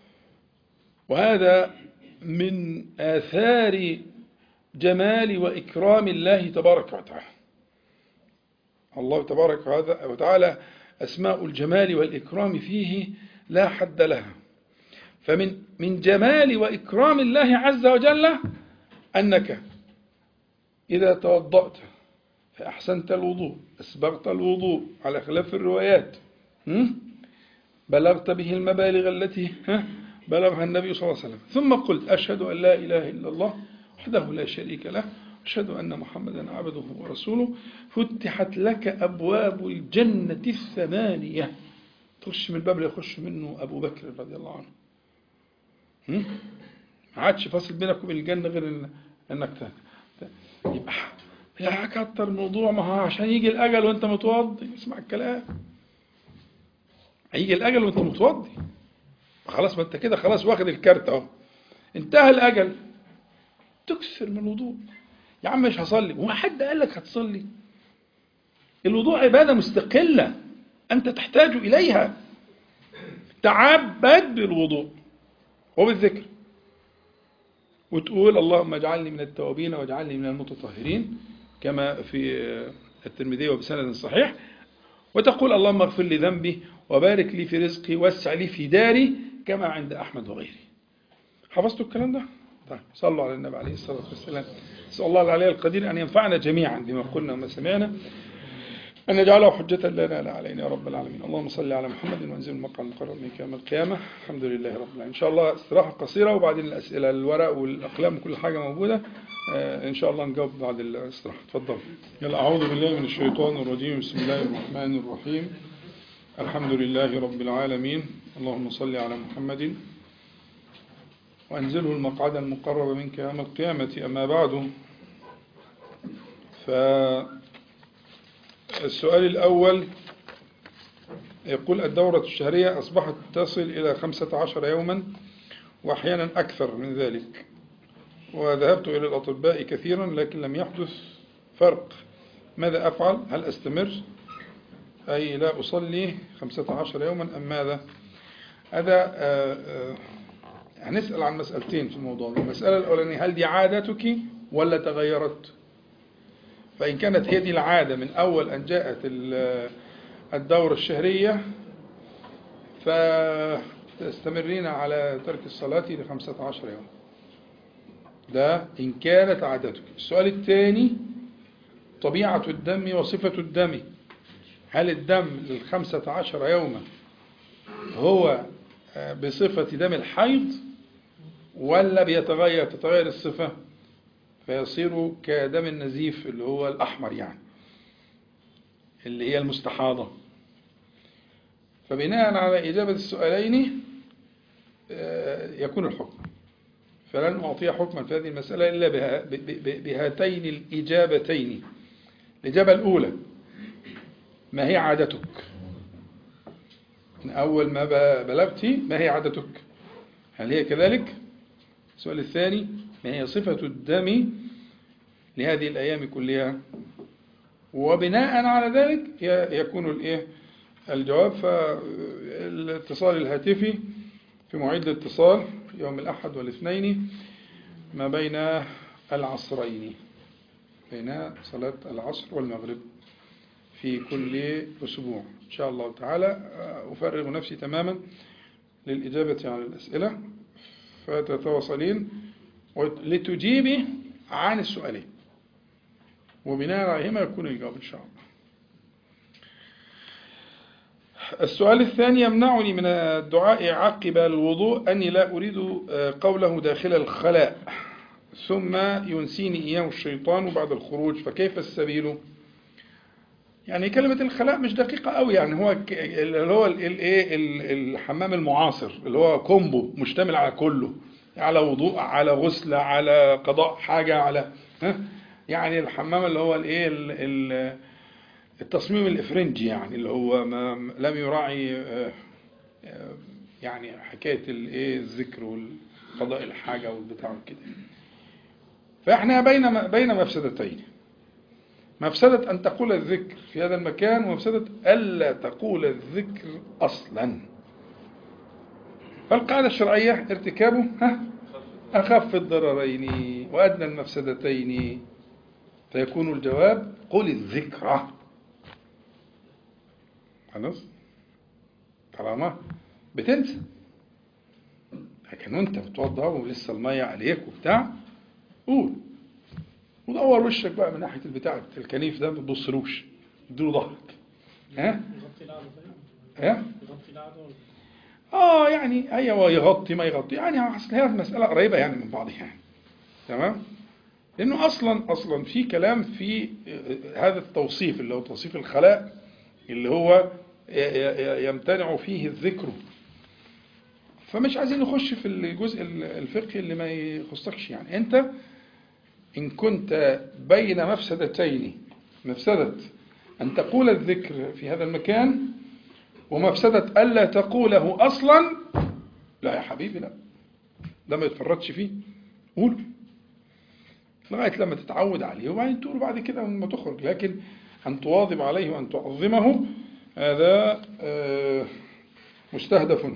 وهذا من آثار جمال وإكرام الله تبارك وتعالى الله تبارك وتعالى أسماء الجمال والإكرام فيه لا حد لها فمن من جمال وإكرام الله عز وجل أنك إذا توضأت فأحسنت الوضوء أسبغت الوضوء على خلاف الروايات بلغت به المبالغ التي بلغها النبي صلى الله عليه وسلم ثم قلت أشهد أن لا إله إلا الله وحده لا شريك له أشهد أن محمدا عبده ورسوله فتحت لك أبواب الجنة الثمانية تخش من الباب اللي يخش منه أبو بكر رضي الله عنه ما عادش فاصل بينك وبين الجنة غير إنك يبقى يا كتر الموضوع ما هو عشان يجي الأجل وأنت متوضي اسمع الكلام هيجي الأجل وأنت متوضي خلاص ما أنت كده خلاص واخد الكارت أهو انتهى الأجل تكثر من الوضوء يا عم مش هصلي هو حد قال لك هتصلي الوضوء عبادة مستقلة أنت تحتاج إليها تعبد بالوضوء وبالذكر وتقول اللهم اجعلني من التوابين واجعلني من المتطهرين كما في الترمذي وبسند صحيح وتقول اللهم اغفر لي ذنبي وبارك لي في رزقي واسع لي في داري كما عند أحمد وغيره حفظتوا الكلام ده؟ طيب صلوا على النبي عليه الصلاة والسلام نسأل الله العلي القدير أن ينفعنا جميعا بما قلنا وما سمعنا أن نجعله حجة لنا لا علينا يا رب العالمين اللهم صل على محمد وانزل المقام المقرب منك يوم القيامة الحمد لله رب العالمين إن شاء الله استراحة قصيرة وبعدين الأسئلة الورق والأقلام وكل حاجة موجودة آه، إن شاء الله نجاوب بعد الاستراحة تفضل يلا أعوذ بالله من الشيطان الرجيم بسم الله الرحمن الرحيم الحمد لله رب العالمين اللهم صل على محمد وأنزله المقعد المقرب منك يوم القيامة أما بعد فالسؤال الأول يقول الدورة الشهرية أصبحت تصل إلى خمسة عشر يوما وأحيانا أكثر من ذلك وذهبت إلى الأطباء كثيرا لكن لم يحدث فرق ماذا أفعل هل أستمر أي لا أصلي خمسة عشر يوما أم ماذا هذا آه، آه، هنسأل عن مسألتين في الموضوع ده المسألة الأولانية هل دي عادتك ولا تغيرت فإن كانت هي دي العادة من أول أن جاءت ال- الدورة الشهرية فتستمرين على ترك الصلاة لخمسة عشر يوم ده إن كانت عادتك السؤال الثاني طبيعة الدم وصفة الدم هل الدم للخمسة عشر يوما هو آه، بصفة دم الحيض ولا بيتغير تتغير الصفة فيصير كدم النزيف اللي هو الأحمر يعني اللي هي المستحاضة فبناء على إجابة السؤالين آه، يكون الحكم فلن أعطي حكما في هذه المسألة إلا بها- ب- ب- بهاتين الإجابتين الإجابة الأولى ما هي عادتك من أول ما ب- بلغت ما هي عادتك هل هي كذلك السؤال الثاني ما هي صفة الدم لهذه الأيام كلها وبناء على ذلك ي- يكون الإيه الجواب فالاتصال الهاتفي في مواعيد الاتصال يوم الأحد والاثنين ما بين العصرين بين صلاة العصر والمغرب في كل أسبوع إن شاء الله تعالى أفرغ نفسي تماما للإجابة على الأسئلة فتتواصلين لتجيبي عن السؤالين وبناء عليهما يكون الجواب إن شاء الله السؤال الثاني يمنعني من الدعاء عقب الوضوء أني لا أريد قوله داخل الخلاء ثم ينسيني إياه الشيطان بعد الخروج فكيف السبيل يعني كلمة الخلاء مش دقيقة قوي يعني هو ك- اللي هو الايه الحمام المعاصر اللي هو كومبو مشتمل على كله على وضوء على غسل على قضاء حاجة على ها يعني الحمام اللي هو الايه ال- ال- التصميم الافرنجي يعني اللي هو ما لم يراعي آه، آه، يعني حكاية الايه الذكر والقضاء الحاجة والبتاع وكده فاحنا بين بين مفسدتين مفسدة أن تقول الذكر في هذا المكان ومفسدة ألا تقول الذكر أصلا فالقاعدة الشرعية ارتكابه ها أخف الضررين وأدنى المفسدتين فيكون الجواب قل الذكر خلاص طالما بتنسى لكن وانت بتوضع ولسه المية عليك وبتاع قول ودور وشك بقى من ناحية البتاع الكنيف ده ما تبصلوش اديله ظهرك ها يغطي القعدة طيب؟ ها يغطي القعدة ولا؟ اه يعني ايوه يغطي ما يغطي يعني اصل هي المسألة قريبة يعني من بعضها يعني تمام لانه اصلا اصلا في كلام في هذا التوصيف اللي هو توصيف الخلاء اللي هو ي- ي- يمتنع فيه الذكر فمش عايزين نخش في الجزء الفقهي اللي ما يخصكش يعني انت إن كنت بين مفسدتين مفسدة أن تقول الذكر في هذا المكان ومفسدة ألا تقوله أصلا لا يا حبيبي لا ده ما يتفرطش فيه قول لغاية لما تتعود عليه وبعدين تقول بعد كده لما تخرج لكن أن تواظب عليه وأن تعظمه هذا آه، مستهدف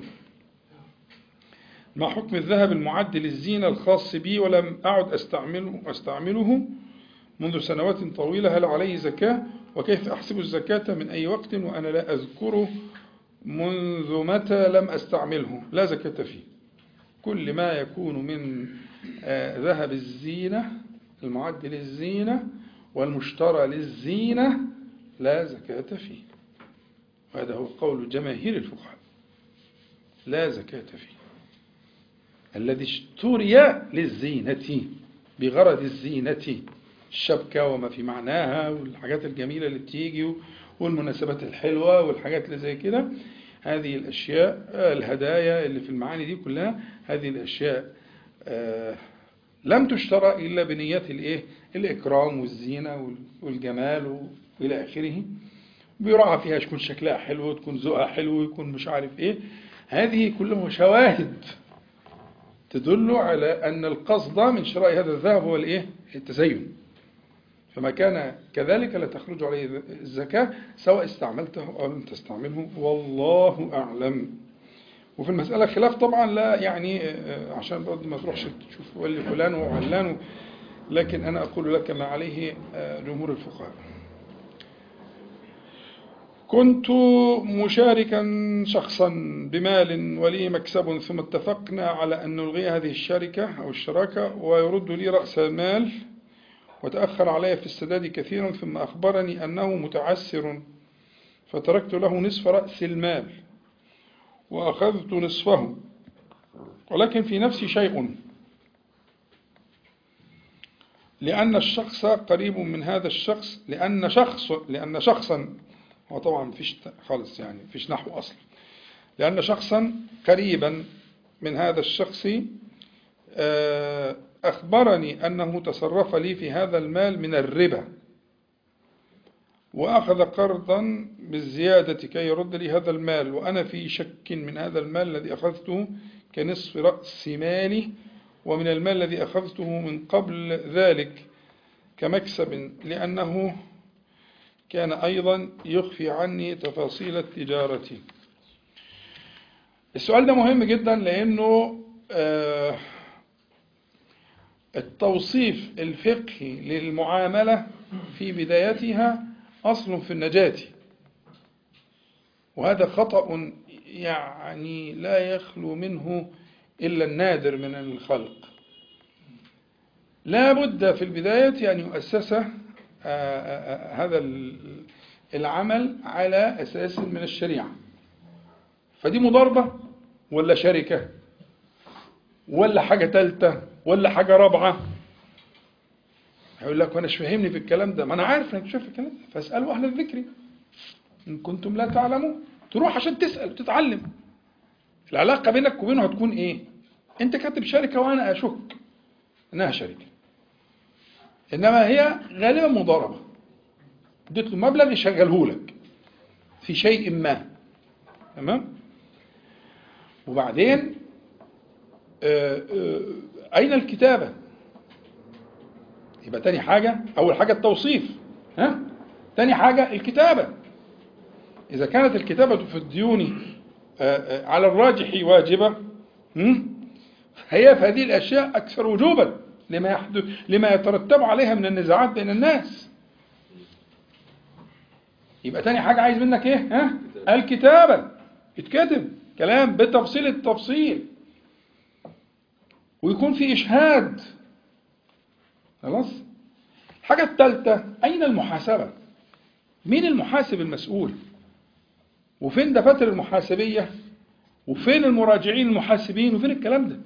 ما حكم الذهب المعد للزينة الخاص بي ولم أعد أستعمله, أستعمله منذ سنوات طويلة هل عليه زكاة وكيف أحسب الزكاة من أي وقت وأنا لا أذكره منذ متى لم أستعمله لا زكاة فيه كل ما يكون من آه، ذهب الزينة المعد للزينة والمشترى للزينة لا زكاة فيه وهذا هو قول جماهير الفقهاء لا زكاة فيه الذي اشتري للزينة بغرض الزينة الشبكة وما في معناها والحاجات الجميلة اللي بتيجي والمناسبات الحلوة والحاجات اللي زي كده هذه الأشياء آه، الهدايا اللي في المعاني دي كلها هذه الأشياء آه، لم تشترى إلا بنية الإيه؟ الإكرام والزينة وال- والجمال وإلى آخره بيراعى فيها تكون شكلها حلو تكون ذوقها حلو يكون مش عارف إيه هذه كلها شواهد تدل على أن القصد من شراء هذا الذهب هو الإيه؟ التزين فما كان كذلك لا تخرج عليه الزكاة سواء استعملته أو لم تستعمله والله أعلم وفي المسألة خلاف طبعا لا يعني آه، عشان برضه ما تروحش تشوف ولي فلان وعلان لكن أنا أقول لك ما عليه آه، جمهور الفقهاء كنت مشاركا شخصا بمال ولي مكسب ثم اتفقنا على أن نلغي هذه الشركة أو الشراكة ويرد لي رأس المال وتأخر علي في السداد كثيرا ثم أخبرني أنه متعسر فتركت له نصف رأس المال وأخذت نصفه ولكن في نفسي شيء لأن الشخص قريب من هذا الشخص لأن شخص لأن شخصا هو طبعا مفيش خالص يعني مفيش نحو أصلا لأن شخصا قريبا من هذا الشخص آه، أخبرني أنه تصرف لي في هذا المال من الربا وأخذ قرضا بالزيادة كي يرد لي هذا المال وأنا في شك من هذا المال الذي أخذته كنصف رأس مالي ومن المال الذي أخذته من قبل ذلك كمكسب لأنه كان أيضا يخفي عني تفاصيل التجارة السؤال ده مهم جدا لأنه آه، التوصيف الفقهي للمعاملة في بدايتها أصل في النجاة وهذا خطأ يعني لا يخلو منه إلا النادر من الخلق لا بد في البداية أن يؤسس آه، آه، هذا ال- العمل على أساس من الشريعة فدي مضاربة ولا شركة ولا حاجة تالتة ولا حاجة رابعة هيقول لك وانا مش فاهمني في الكلام ده ما انا عارف انك مش فاهم في الكلام ده فاسالوا اهل الذكر ان كنتم لا تعلمون تروح عشان تسال وتتعلم العلاقه بينك وبينه هتكون ايه انت كاتب شركه وانا اشك انها شركه انما هي غالبا مضاربه اديت له مبلغ يشغله لك في شيء ما تمام وبعدين آه، آه، أين الكتابة؟ يبقى تاني حاجة أول حاجة التوصيف ها؟ تاني حاجة الكتابة إذا كانت الكتابة في الديون آه، آه، على الراجح واجبة هم؟ هي في هذه الأشياء أكثر وجوبا لما يحدث لما يترتب عليها من النزاعات بين الناس يبقى تاني حاجة عايز منك إيه؟ ها؟ الكتابة يتكتب كلام بتفصيل التفصيل ويكون في إشهاد خلاص الحاجة الثالثة أين المحاسبة مين المحاسب المسؤول وفين دفاتر المحاسبية وفين المراجعين المحاسبين وفين الكلام ده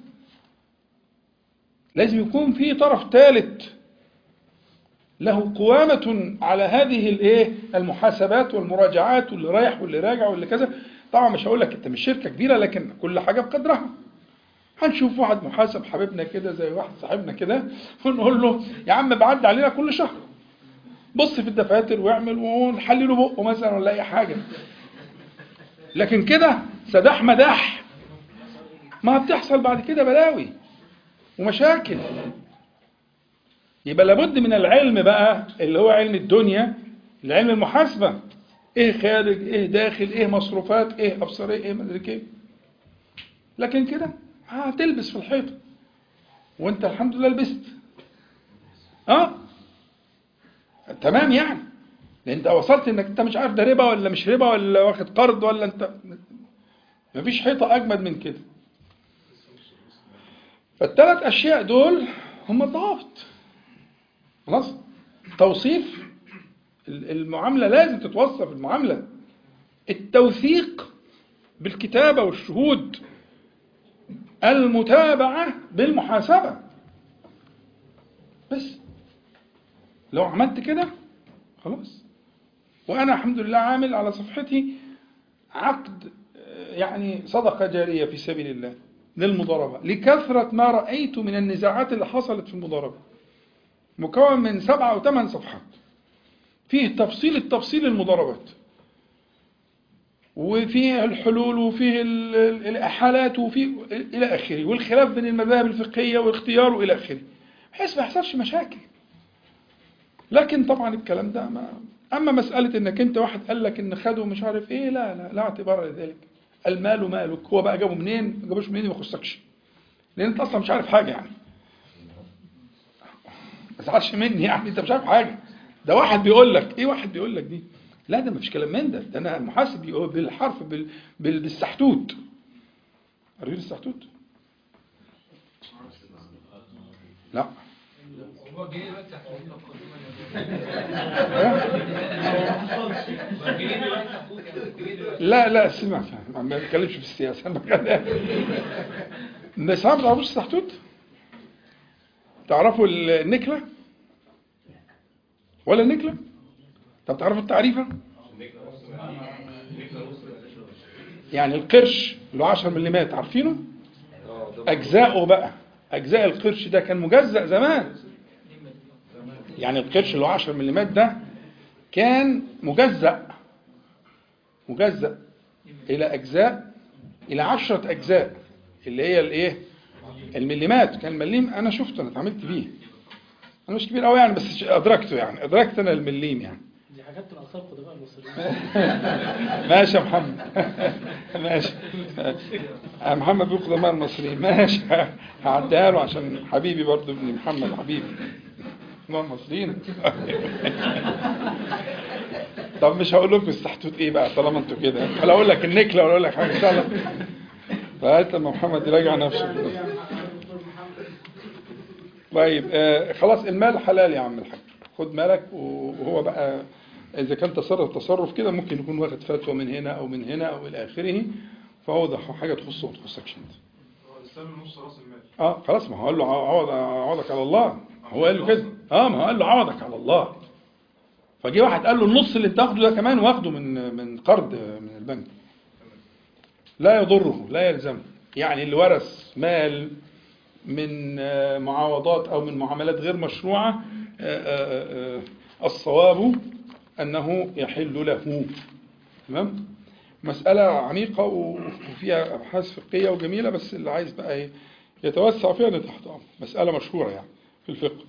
لازم يكون في طرف ثالث له قوامة على هذه الايه المحاسبات والمراجعات واللي رايح واللي راجع واللي كذا طبعا مش هقول لك انت مش شركة كبيرة لكن كل حاجة بقدرها هنشوف واحد محاسب حبيبنا كده زي واحد صاحبنا كده ونقول له يا عم بعد علينا كل شهر بص في الدفاتر واعمل ونحلي له بقه مثلا ولا اي حاجه لكن كده سداح مداح ما بتحصل بعد كده بلاوي ومشاكل يبقى لابد من العلم بقى اللي هو علم الدنيا العلم المحاسبه ايه خارج ايه داخل ايه مصروفات ايه ابصاريه ايه مدري ايه لكن كده هتلبس في الحيط وانت الحمد لله لبست اه تمام يعني لان انت وصلت انك انت مش عارف ده ربا ولا مش ربا ولا واخد قرض ولا انت مفيش حيطه اجمد من كده فالثلاث اشياء دول هم الضوابط خلاص توصيف ال- المعامله لازم تتوصف المعامله التوثيق بالكتابه والشهود المتابعه بالمحاسبه بس لو عملت كده خلاص وانا الحمد لله عامل على صفحتي عقد آه، يعني صدقه جاريه في سبيل الله للمضاربه لكثره ما رايت من النزاعات اللي حصلت في المضاربه مكون من سبعة أو ثمان صفحات فيه تفصيل التفصيل المضاربات وفيه الحلول وفيه ال- ال- الإحالات وفيه إلى آخره والخلاف بين المذاهب الفقهية واختياره إلى آخره بحيث ما يحصلش مشاكل لكن طبعا الكلام ده ما أما مسألة إنك أنت واحد قال لك إن خده مش عارف إيه لا لا لا اعتبار لذلك المال مالك هو بقى جابه منين ما جابوش منين ما يخصكش لأن أنت أصلا مش عارف حاجة يعني ما تزعلش مني يعني انت مش عارف حاجه ده واحد بيقول لك ايه واحد بيقول لك دي لا ده مفيش كلام من ده ده انا محاسب بيقول بالحرف بال... بال... بالسحتوت عارفين السحتوت لا هو جه دلوقتي تحت لا لا سمع ما بتكلمش في السياسه انا بتكلم الناس ما تعرفوش السحتوت تعرفوا النكله ولا النكله طب تعرفوا التعريفه يعني القرش اللي هو 10 ملم عارفينه اجزاؤه بقى اجزاء القرش ده كان مجزأ زمان يعني القرش اللي هو 10 ملم ده كان مجزأ مجزأ إلى أجزاء إلى عشرة أجزاء اللي هي الإيه؟ المليمات كان المليم أنا شفته أنا اتعاملت بيه أنا مش كبير أوي يعني بس أدركته يعني أدركت أنا المليم يعني دي حاجات من اثار قدماء المصريين ماشي يا محمد ماشي يا محمد بيقول قدماء المصريين ماشي هعديها له عشان حبيبي برضه ابن محمد حبيبي قدماء المصريين طب مش هقول لكم السحتوت ايه بقى طالما انتوا كده ولا اقول لك النكله ولا اقول لك حاجه سهله فهات لما محمد يراجع نفسه طيب آه خلاص المال حلال يا عم الحاج خد مالك وهو بقى اذا كان تصرف تصرف كده ممكن يكون واخد فتوى من هنا او من هنا او الى اخره فهو ده حاجه تخصه وما تخصكش انت هو الاسلام نص راس المال اه خلاص ما هو قال له عوض عوضك على الله هو قال له كده اه ما هو قال له عوضك على الله فجه واحد قال له النص اللي بتاخده ده كمان واخده من من قرض من البنك لا يضره لا يلزمه يعني اللي ورث مال من آه، معاوضات او من معاملات غير مشروعه آه، آه، آه، الصواب انه يحل له تمام مسألة عميقة وفيها أبحاث فقهية وجميلة بس اللي عايز بقى إيه يتوسع فيها أنا تحت أمر مسألة مشهورة يعني في الفقه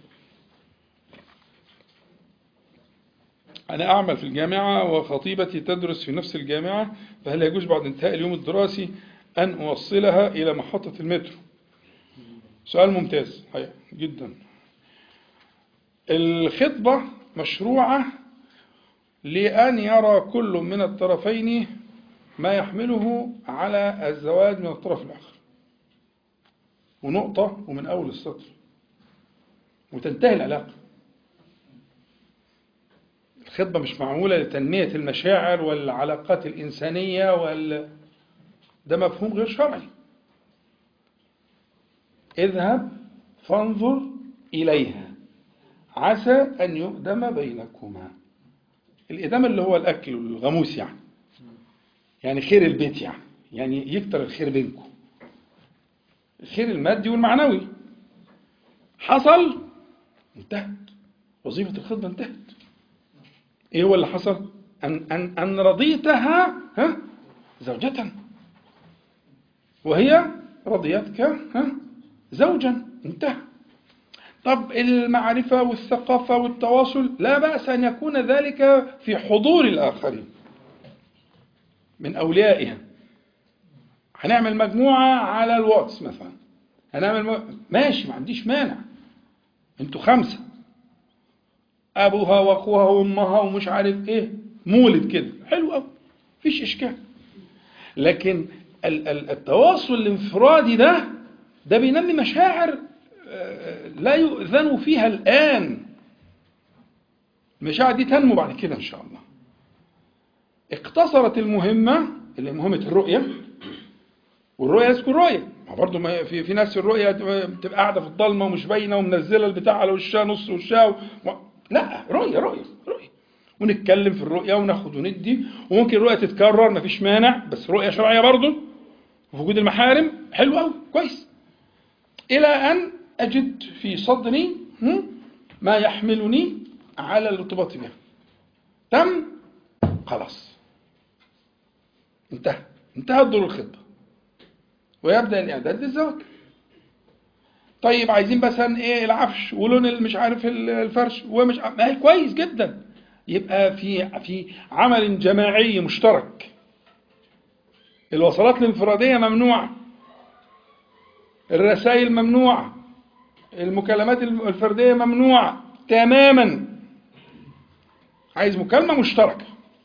أنا أعمل في الجامعة وخطيبتي تدرس في نفس الجامعة فهل يجوز بعد انتهاء اليوم الدراسي أن أوصلها إلى محطة المترو سؤال ممتاز حقيقة جدا الخطبة مشروعة لأن يرى كل من الطرفين ما يحمله على الزواج من الطرف الآخر ونقطة ومن أول السطر وتنتهي العلاقة الخطبة مش معمولة لتنمية المشاعر والعلاقات الإنسانية وال... ده مفهوم غير شرعي اذهب فانظر إليها عسى أن يؤدم بينكما الإدام اللي هو الأكل والغموس يعني يعني خير البيت يعني يعني يكتر الخير بينكم الخير المادي والمعنوي حصل انتهت وظيفة الخطبة انتهت ايه هو اللي حصل ان ان ان رضيتها ها زوجة وهي رضيتك ها زوجا انتهى طب المعرفة والثقافة والتواصل لا بأس أن يكون ذلك في حضور الآخرين من أوليائها هنعمل مجموعة على الواتس مثلا هنعمل م... ماشي ما عنديش مانع انتوا خمسة ابوها واخوها وامها ومش عارف ايه مولد كده حلو قوي مفيش اشكال لكن ال- ال- التواصل الانفرادي ده ده بينمي مشاعر آه، لا يؤذن فيها الان المشاعر دي تنمو بعد كده ان شاء الله اقتصرت المهمه اللي هي مهمه الرؤيه والرؤيه لازم تكون رؤيه ما برضه ما في في ناس الرؤيه بتبقى قاعده في الضلمه ومش باينه ومنزله البتاع على وشها نص وشها و... و... لا رؤيه رؤيه رؤيه ونتكلم في الرؤيه وناخد وندي وممكن الرؤيه تتكرر مفيش مانع بس رؤيه شرعيه برضه وفي وجود المحارم حلو قوي كويس الى ان اجد في صدري هم، ما يحملني على الارتباط بها تم خلاص انتهى انتهى دور الخطبه ويبدا الاعداد للزواج طيب عايزين مثلا ايه العفش ولون ال- مش عارف ال- الفرش ومش ع- ما هي كويس جدا يبقى في في عمل جماعي مشترك الوصلات الانفراديه ممنوعه الرسائل ممنوعه المكالمات الفرديه ممنوعه تماما عايز مكالمه مشتركه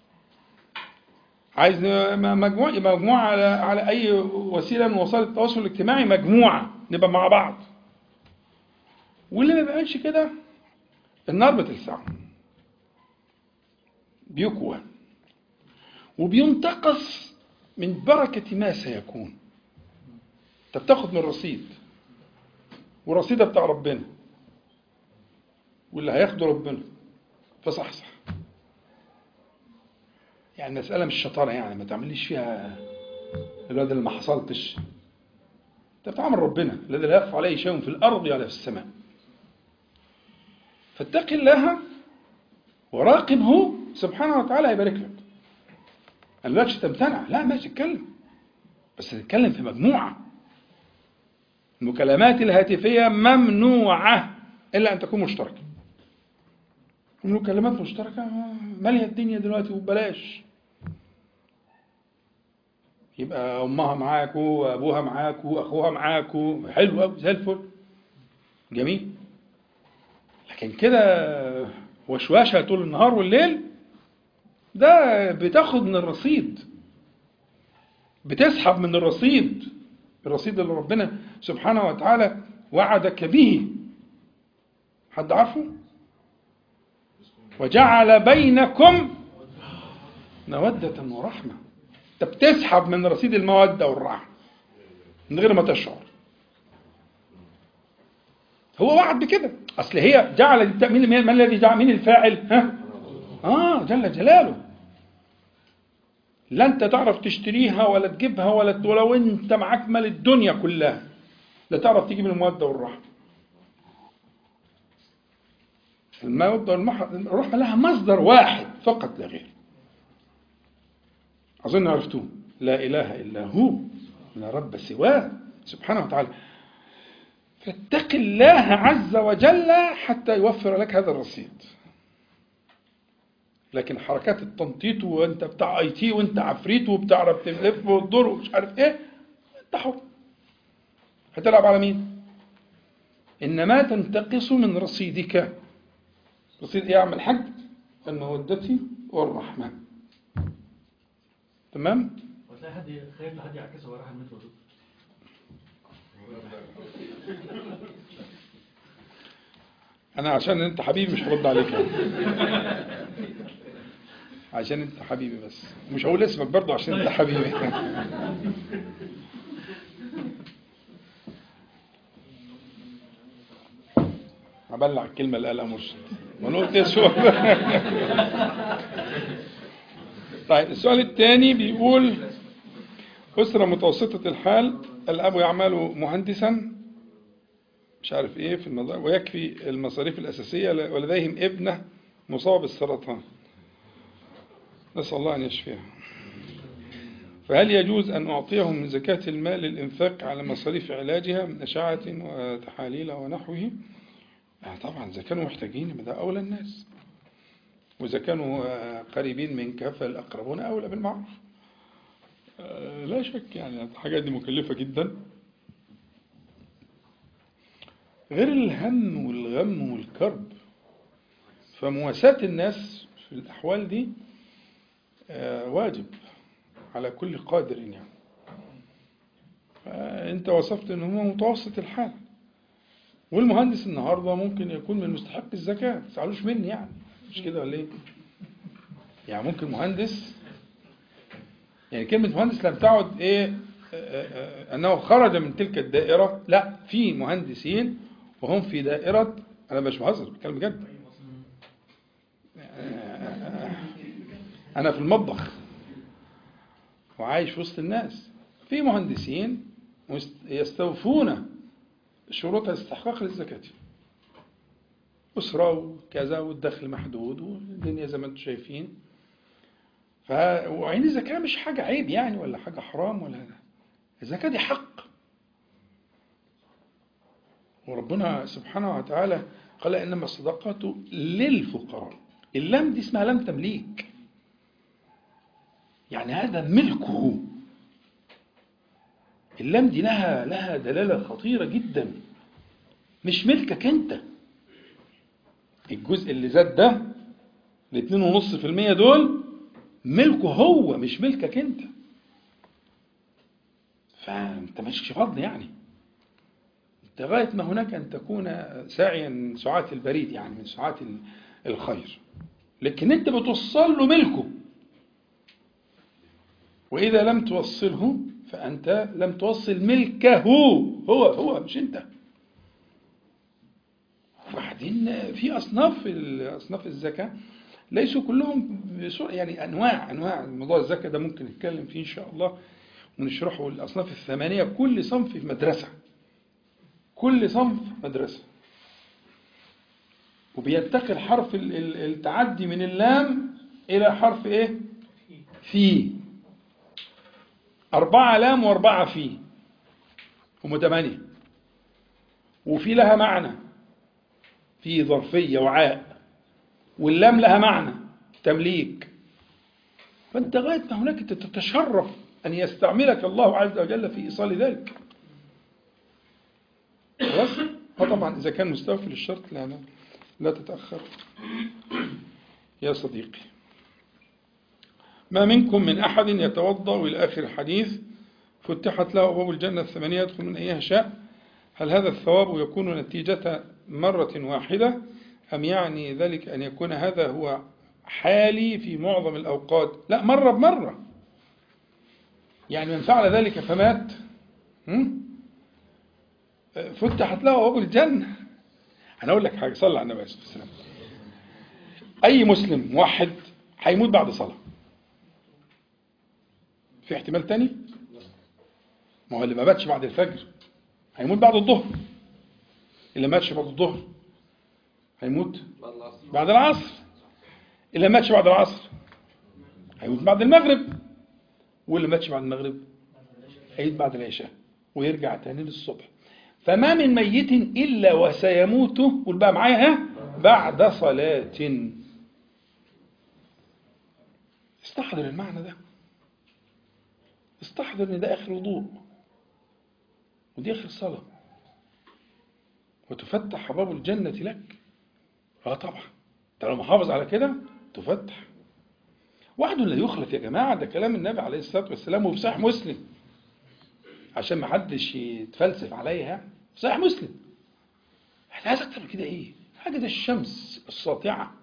عايز م- مجموعة مجموعة على على أي وسيلة من وسائل التواصل الاجتماعي مجموعة نبقى مع بعض واللي ما بيعملش كده النار بتلسعه بيكوى وبينتقص من بركة ما سيكون انت بتاخد من رصيد والرصيد ده بتاع ربنا واللي هياخده ربنا فصحصح يعني المسألة مش شطارة يعني ما تعمليش فيها الواد اللي ما حصلتش انت بتعمل ربنا الذي لا يخفى عليه شيء في الأرض ولا في السماء فاتق الله وراقبه سبحانه وتعالى هيبارك لك ما قالكش تمتنع لا ماشي اتكلم بس تتكلم في مجموعة المكالمات الهاتفية ممنوعة إلا أن تكون مشتركة المكالمات مشتركة مالية الدنيا دلوقتي وببلاش يبقى أمها معاكو وأبوها معاكو وأخوها معاكو حلو أوي زي الفل جميل لكن كده وشواشة طول النهار والليل ده بتاخد من الرصيد بتسحب من الرصيد الرصيد اللي ربنا سبحانه وتعالى وعدك به حد عارفه وجعل بينكم مودة ورحمة انت بتسحب من رصيد المودة والرحمة من غير ما تشعر هو وعد بكده اصل هي جعل مين مين الذي جعل مين الفاعل ها اه جل جلاله لا انت تعرف تشتريها ولا تجيبها ولا ولو انت معاك مال الدنيا كلها لا تعرف تجيب المودة والرحمة المودة والرحمة لها مصدر واحد فقط لا غير أظن عرفتوه لا إله إلا هو لا رب سواه سبحانه وتعالى فاتق الله عز وجل حتى يوفر لك هذا الرصيد لكن حركات التنطيط وانت بتاع اي تي وانت عفريت وبتعرف تلف وتدور ومش عارف ايه انت حر هتلعب على مين انما تنتقص من رصيدك رصيد ايه يا عم الحاج المودة والرحمة تمام وتلاقي حد خايف لحد يعكسه وراح المترو ده انا عشان انت حبيبي مش هرد عليك يعني. عشان انت حبيبي بس مش هقول اسمك برضه عشان انت حبيبي هبلع الكلمة اللي قالها مرشد ما انا قلت اسمه طيب السؤال الثاني بيقول أسرة متوسطة الحال الأب يعمل مهندسا مش عارف ايه في الموضوع ويكفي المصاريف الأساسية ولديهم ابنة مصاب بالسرطان نسأل الله أن يشفيها فهل يجوز أن أعطيهم من زكاة المال للإنفاق على مصاريف علاجها من أشعة وتحاليل ونحوه آه طبعا إذا كانوا محتاجين ده أولى الناس وإذا كانوا آه قريبين منك فالأقربون أولى بالمعروف آه لا شك يعني الحاجات دي مكلفة جدا غير الهم والغم والكرب فمواساة الناس في الأحوال دي آه، واجب على كل قادر يعني فأنت وصفت أنه هو متوسط الحال والمهندس النهاردة ممكن يكون من مستحق الزكاة ما تزعلوش مني يعني مش كده ولا ايه؟ يعني ممكن مهندس يعني كلمة مهندس لم تعد ايه آه، آه، انه خرج من تلك الدائرة لا في مهندسين وهم في دائرة انا مش بهزر بتكلم بجد آه، انا في المطبخ وعايش في وسط الناس في مهندسين مست- يستوفون شروط الاستحقاق للزكاة أسرة وكذا والدخل محدود والدنيا زي ما انتم شايفين ف وعين الزكاة مش حاجة عيب يعني ولا حاجة حرام ولا الزكاة دي حق وربنا سبحانه وتعالى قال إنما الصدقات للفقراء اللام دي اسمها لام تمليك يعني هذا ملكه اللام دي لها لها دلالة خطيرة جدا مش ملكك انت الجزء اللي زاد ده الاتنين ونص في المية دول ملكه هو مش ملكك انت فانت مالكش فضل يعني انت غاية ما هناك ان تكون ساعيا من سعاة البريد يعني من سعاة ال- الخير لكن انت بتوصل له ملكه وإذا لم توصله فأنت لم توصل ملكه هو هو مش أنت وبعدين في أصناف أصناف الزكاة ليسوا كلهم بصورة يعني أنواع أنواع موضوع الزكاة ده ممكن نتكلم فيه إن شاء الله ونشرحه الأصناف الثمانية كل صنف في مدرسة كل صنف مدرسة وبينتقل حرف ال- ال- التعدي من اللام إلى حرف إيه؟ في أربعة لام وأربعة في هم ثمانية وفي لها معنى في ظرفية وعاء واللام لها معنى تمليك فأنت غاية ما هناك أنت تتشرف أن يستعملك الله عز وجل في إيصال ذلك خلاص؟ طبعا إذا كان مستوفي للشرط لا لا, لا تتأخر يا صديقي ما منكم من أحد يتوضأ إلى آخر الحديث فتحت له أبواب الجنة الثمانية يدخل من أيها شاء هل هذا الثواب يكون نتيجة مرة واحدة أم يعني ذلك أن يكون هذا هو حالي في معظم الأوقات لا مرة بمرة يعني من فعل ذلك فمات هم؟ فتحت له أبواب الجنة أنا أقول لك حاجة صلى على النبي عليه الصلاة والسلام أي مسلم موحد هيموت بعد صلاة في احتمال تاني ما هو اللي ما ماتش بعد الفجر هيموت بعد الظهر اللي ما ماتش بعد الظهر هيموت بعد العصر اللي ما ماتش بعد العصر هيموت بعد المغرب واللي ما ماتش بعد المغرب هيموت بعد العشاء ويرجع تاني للصبح فما من ميت إلا وسيموت قول بقى معايا ها بعد صلاة استحضر المعنى ده استحضر ان ده اخر وضوء ودي اخر صلاة وتفتح ابواب الجنة لك اه طبعا انت لو محافظ على كده تفتح وعد لا يخلف يا جماعة ده كلام النبي عليه الصلاة والسلام وفي صحيح مسلم عشان ما حدش يتفلسف عليا يعني في صحيح مسلم احنا عايز اكتر من كده ايه حاجة ده الشمس الساطعة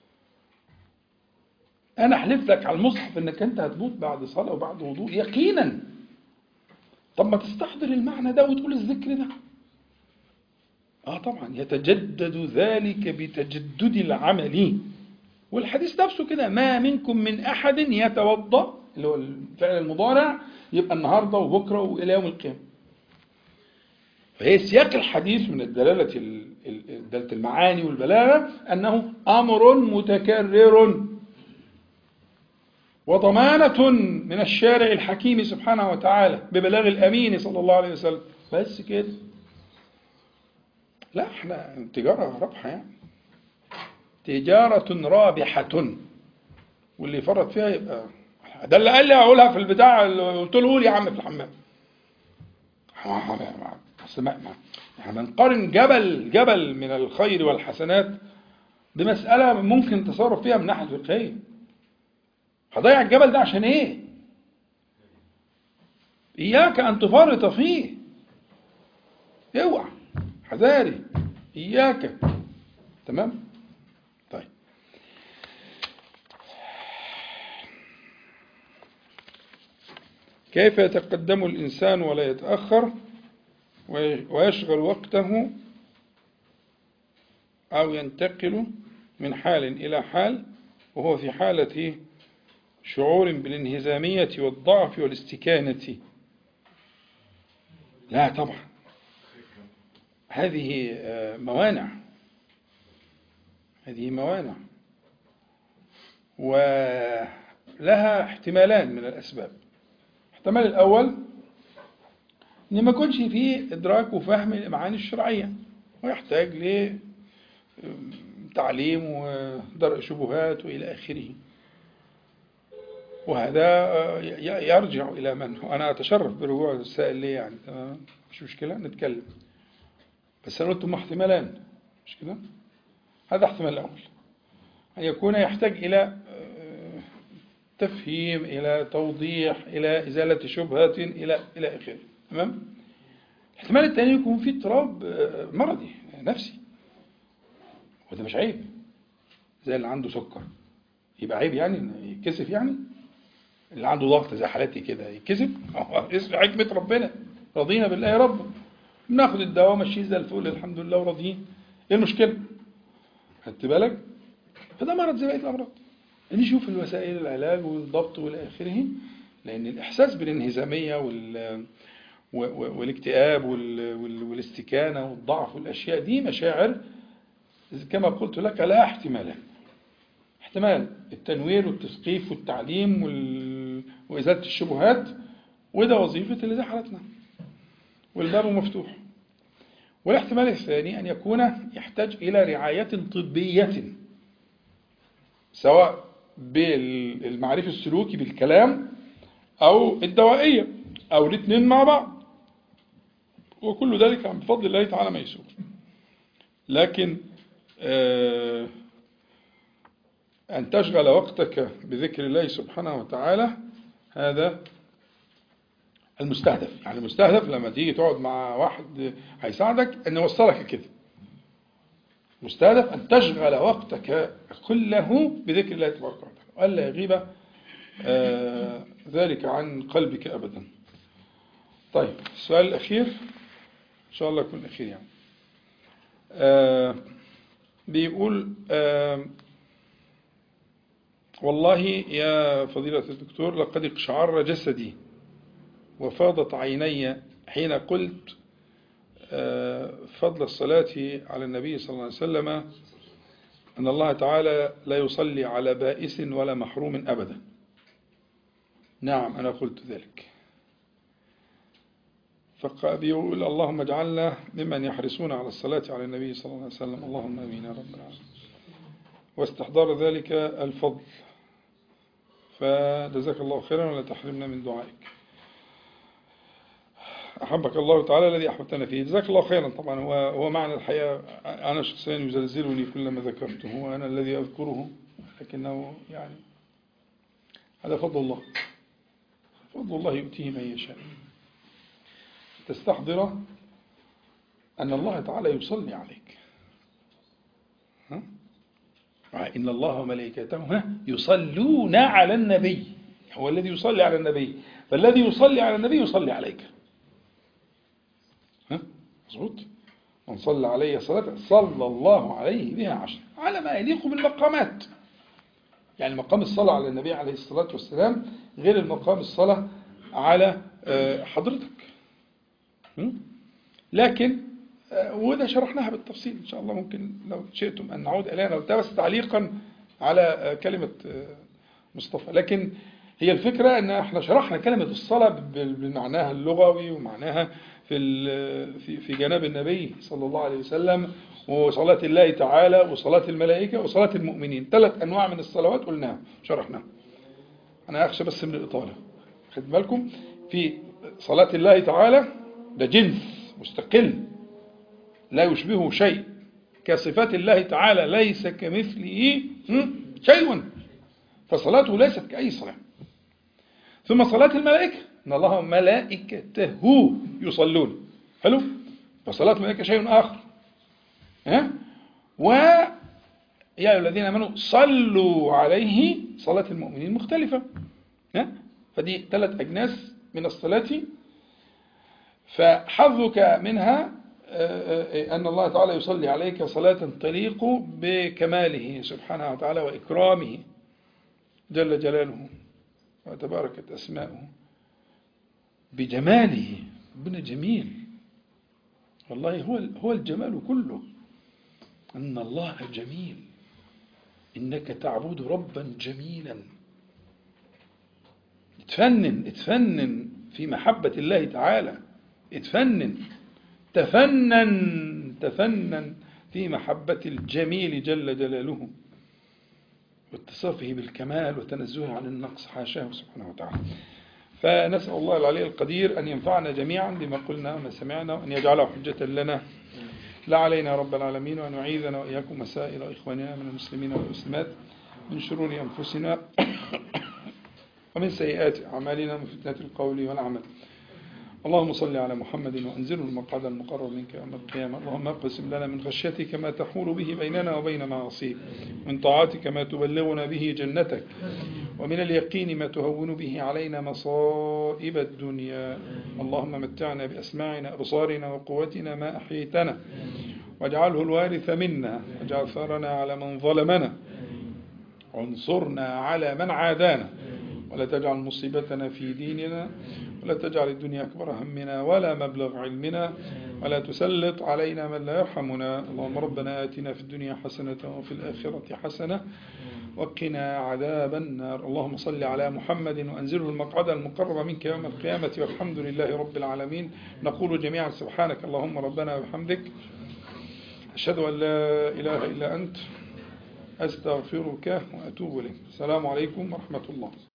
انا احلف لك على المصحف انك انت هتموت بعد صلاه وبعد وضوء يقينا طب ما تستحضر المعنى ده وتقول الذكر ده اه طبعا يتجدد ذلك بتجدد العمل والحديث نفسه كده ما منكم من احد يتوضا اللي هو الفعل المضارع يبقى النهارده وبكره والى يوم القيامه فهي سياق الحديث من الدلاله ال- ال- دلاله المعاني والبلاغه انه امر متكرر وضمانة من الشارع الحكيم سبحانه وتعالى ببلاغ الأمين صلى الله عليه وسلم بس كده لا احنا تجارة رابحة يعني تجارة رابحة واللي يفرط فيها يبقى ده اللي قال لي اقولها في البتاع اللي قلت له قول يا عم في الحمام اصل ما ما- احنا بنقارن جبل جبل من الخير والحسنات دي مسألة ممكن تصرف فيها من الناحية الفقهية هضيع الجبل ده عشان ايه إياك أن تفرط فيه اوعى حذاري إياك تمام طيب كيف يتقدم الإنسان ولا يتأخر ويشغل وقته أو ينتقل من حال إلى حال وهو في حالة شعور بالانهزامية والضعف والاستكانة لا طبعا هذه آه، موانع هذه موانع ولها احتمالان من الأسباب الاحتمال الأول أن ما يكونش فيه إدراك وفهم المعاني الشرعية ويحتاج لتعليم ودرء شبهات وإلى آخره وهذا يرجع إلى من أنا أتشرف برجوع السائل ليه يعني تمام مش مشكلة نتكلم بس أنا قلت احتمالان مش كده هذا احتمال الأول أن يكون يحتاج إلى تفهيم إلى توضيح إلى إزالة شبهة إلى إلى آخره تمام الاحتمال الثاني يكون في اضطراب مرضي نفسي وده مش عيب زي اللي عنده سكر يبقى عيب يعني يتكسف يعني اللي عنده ضغط زي حالتي كده يتكسف اسم حكمة ربنا رضينا بالله يا رب بناخد الدواء ماشيين زي الفل الحمد لله وراضيين ايه المشكلة خدت بالك فده مرض زي بقية الأمراض نشوف الوسائل العلاج والضبط والى اخره لأن الإحساس بالانهزامية وال والاكتئاب والاستكانة والضعف والأشياء دي مشاعر كما قلت لك لها احتمالان احتمال التنوير والتثقيف والتعليم وإزالة الشبهات وده وظيفة اللي زي حالتنا والباب مفتوح والاحتمال الثاني أن يكون يحتاج إلى رعاية طبية سواء بالمعرفة السلوكي بالكلام أو الدوائية أو الاثنين مع بعض وكل ذلك بفضل الله تعالى ميسور لكن آه أن تشغل وقتك بذكر الله سبحانه وتعالى هذا المستهدف يعني المستهدف لما تيجي تقعد مع واحد هيساعدك أن يوصلك كده مستهدف أن تشغل وقتك كله بذكر الله تبارك وتعالى وألا يغيب آه ذلك عن قلبك أبدا طيب السؤال الأخير إن شاء الله يكون الأخير يعني آه بيقول آه والله يا فضيلة الدكتور لقد اقشعر جسدي وفاضت عيني حين قلت فضل الصلاة على النبي صلى الله عليه وسلم أن الله تعالى لا يصلي على بائس ولا محروم أبدا نعم أنا قلت ذلك فبيقول اللهم اجعلنا ممن يحرصون على الصلاة على النبي صلى الله عليه وسلم اللهم أمين يا رب العالمين واستحضار ذلك الفضل فجزاك الله خيرا ولا تحرمنا من دعائك أحبك الله تعالى الذي أحببتنا فيه جزاك الله خيرا طبعا هو, هو معنى الحياة أنا شخصيا يزلزلني كلما ذكرته وأنا الذي أذكره لكنه يعني هذا فضل الله فضل الله يؤتيه من يشاء تستحضر أن الله تعالى يصلي عليك ها؟ إن الله وملائكته يصلون على النبي هو الذي يصلي على النبي فالذي يصلي على النبي يصلي عليك ها مظبوط من صلى عليه صلاة صلى الله عليه بها عشر على ما يليق بالمقامات يعني مقام الصلاة على النبي عليه الصلاة والسلام غير المقام الصلاة على حضرتك لكن وده شرحناها بالتفصيل إن شاء الله ممكن لو شئتم أن نعود إليها لو بس تعليقا على كلمة مصطفى لكن هي الفكرة أن احنا شرحنا كلمة الصلاة بمعناها اللغوي ومعناها في في في جناب النبي صلى الله عليه وسلم وصلاة الله تعالى وصلاة الملائكة وصلاة المؤمنين ثلاث أنواع من الصلوات قلناها شرحناها أنا أخشى بس من الإطالة خد بالكم في صلاة الله تعالى ده جنس مستقل لا يشبهه شيء كصفات الله تعالى ليس كمثله هم، شيء فصلاته ليست كأي صلاة ثم صلاة الملائكة إن الله وملائكته يصلون حلو فصلاة الملائكة شيء آخر ها و يا أيها الذين آمنوا صلوا عليه صلاة المؤمنين مختلفة ها فدي ثلاث أجناس من الصلاة فحظك منها آه، آه، أن الله تعالى يصلي عليك صلاة تليق بكماله سبحانه وتعالى وإكرامه جل جلاله وتباركت أسماؤه بجماله ربنا جميل والله هو هو الجمال كله أن الله جميل إنك تعبد ربا جميلا اتفنن اتفنن في محبة الله تعالى اتفنن تفنن تفنن في محبة الجميل جل جلاله واتصافه بالكمال وتنزهه عن النقص حاشاه سبحانه وتعالى فنسأل الله العلي القدير أن ينفعنا جميعا بما قلنا وما سمعنا وأن يجعله حجة لنا لا علينا يا رب العالمين وأن يعيذنا وإياكم مسائل إخواننا من المسلمين والمسلمات من شرور أنفسنا ومن سيئات أعمالنا من فتنة القول والعمل اللهم صل على محمد وأنزله المقعد المقرب منك يوم القيامة اللهم اقسم لنا من خشيتك ما تحول به بيننا وبين معاصيك من طاعتك ما تبلغنا به جنتك ومن اليقين ما تهون به علينا مصائب الدنيا اللهم متعنا بأسماعنا أبصارنا وقوتنا ما أحييتنا واجعله الوارث منا واجعل ثارنا على من ظلمنا وانصرنا على من عادانا ولا تجعل مصيبتنا في ديننا ولا تجعل الدنيا أكبر همنا ولا مبلغ علمنا ولا تسلط علينا من لا يرحمنا اللهم ربنا آتنا في الدنيا حسنة وفي الآخرة حسنة وقنا عذاب النار اللهم صل على محمد وأنزله المقعد المقرب منك يوم القيامة والحمد لله رب العالمين نقول جميعا سبحانك اللهم ربنا وبحمدك أشهد أن لا إله إلا أنت أستغفرك وأتوب إليك السلام عليكم ورحمة الله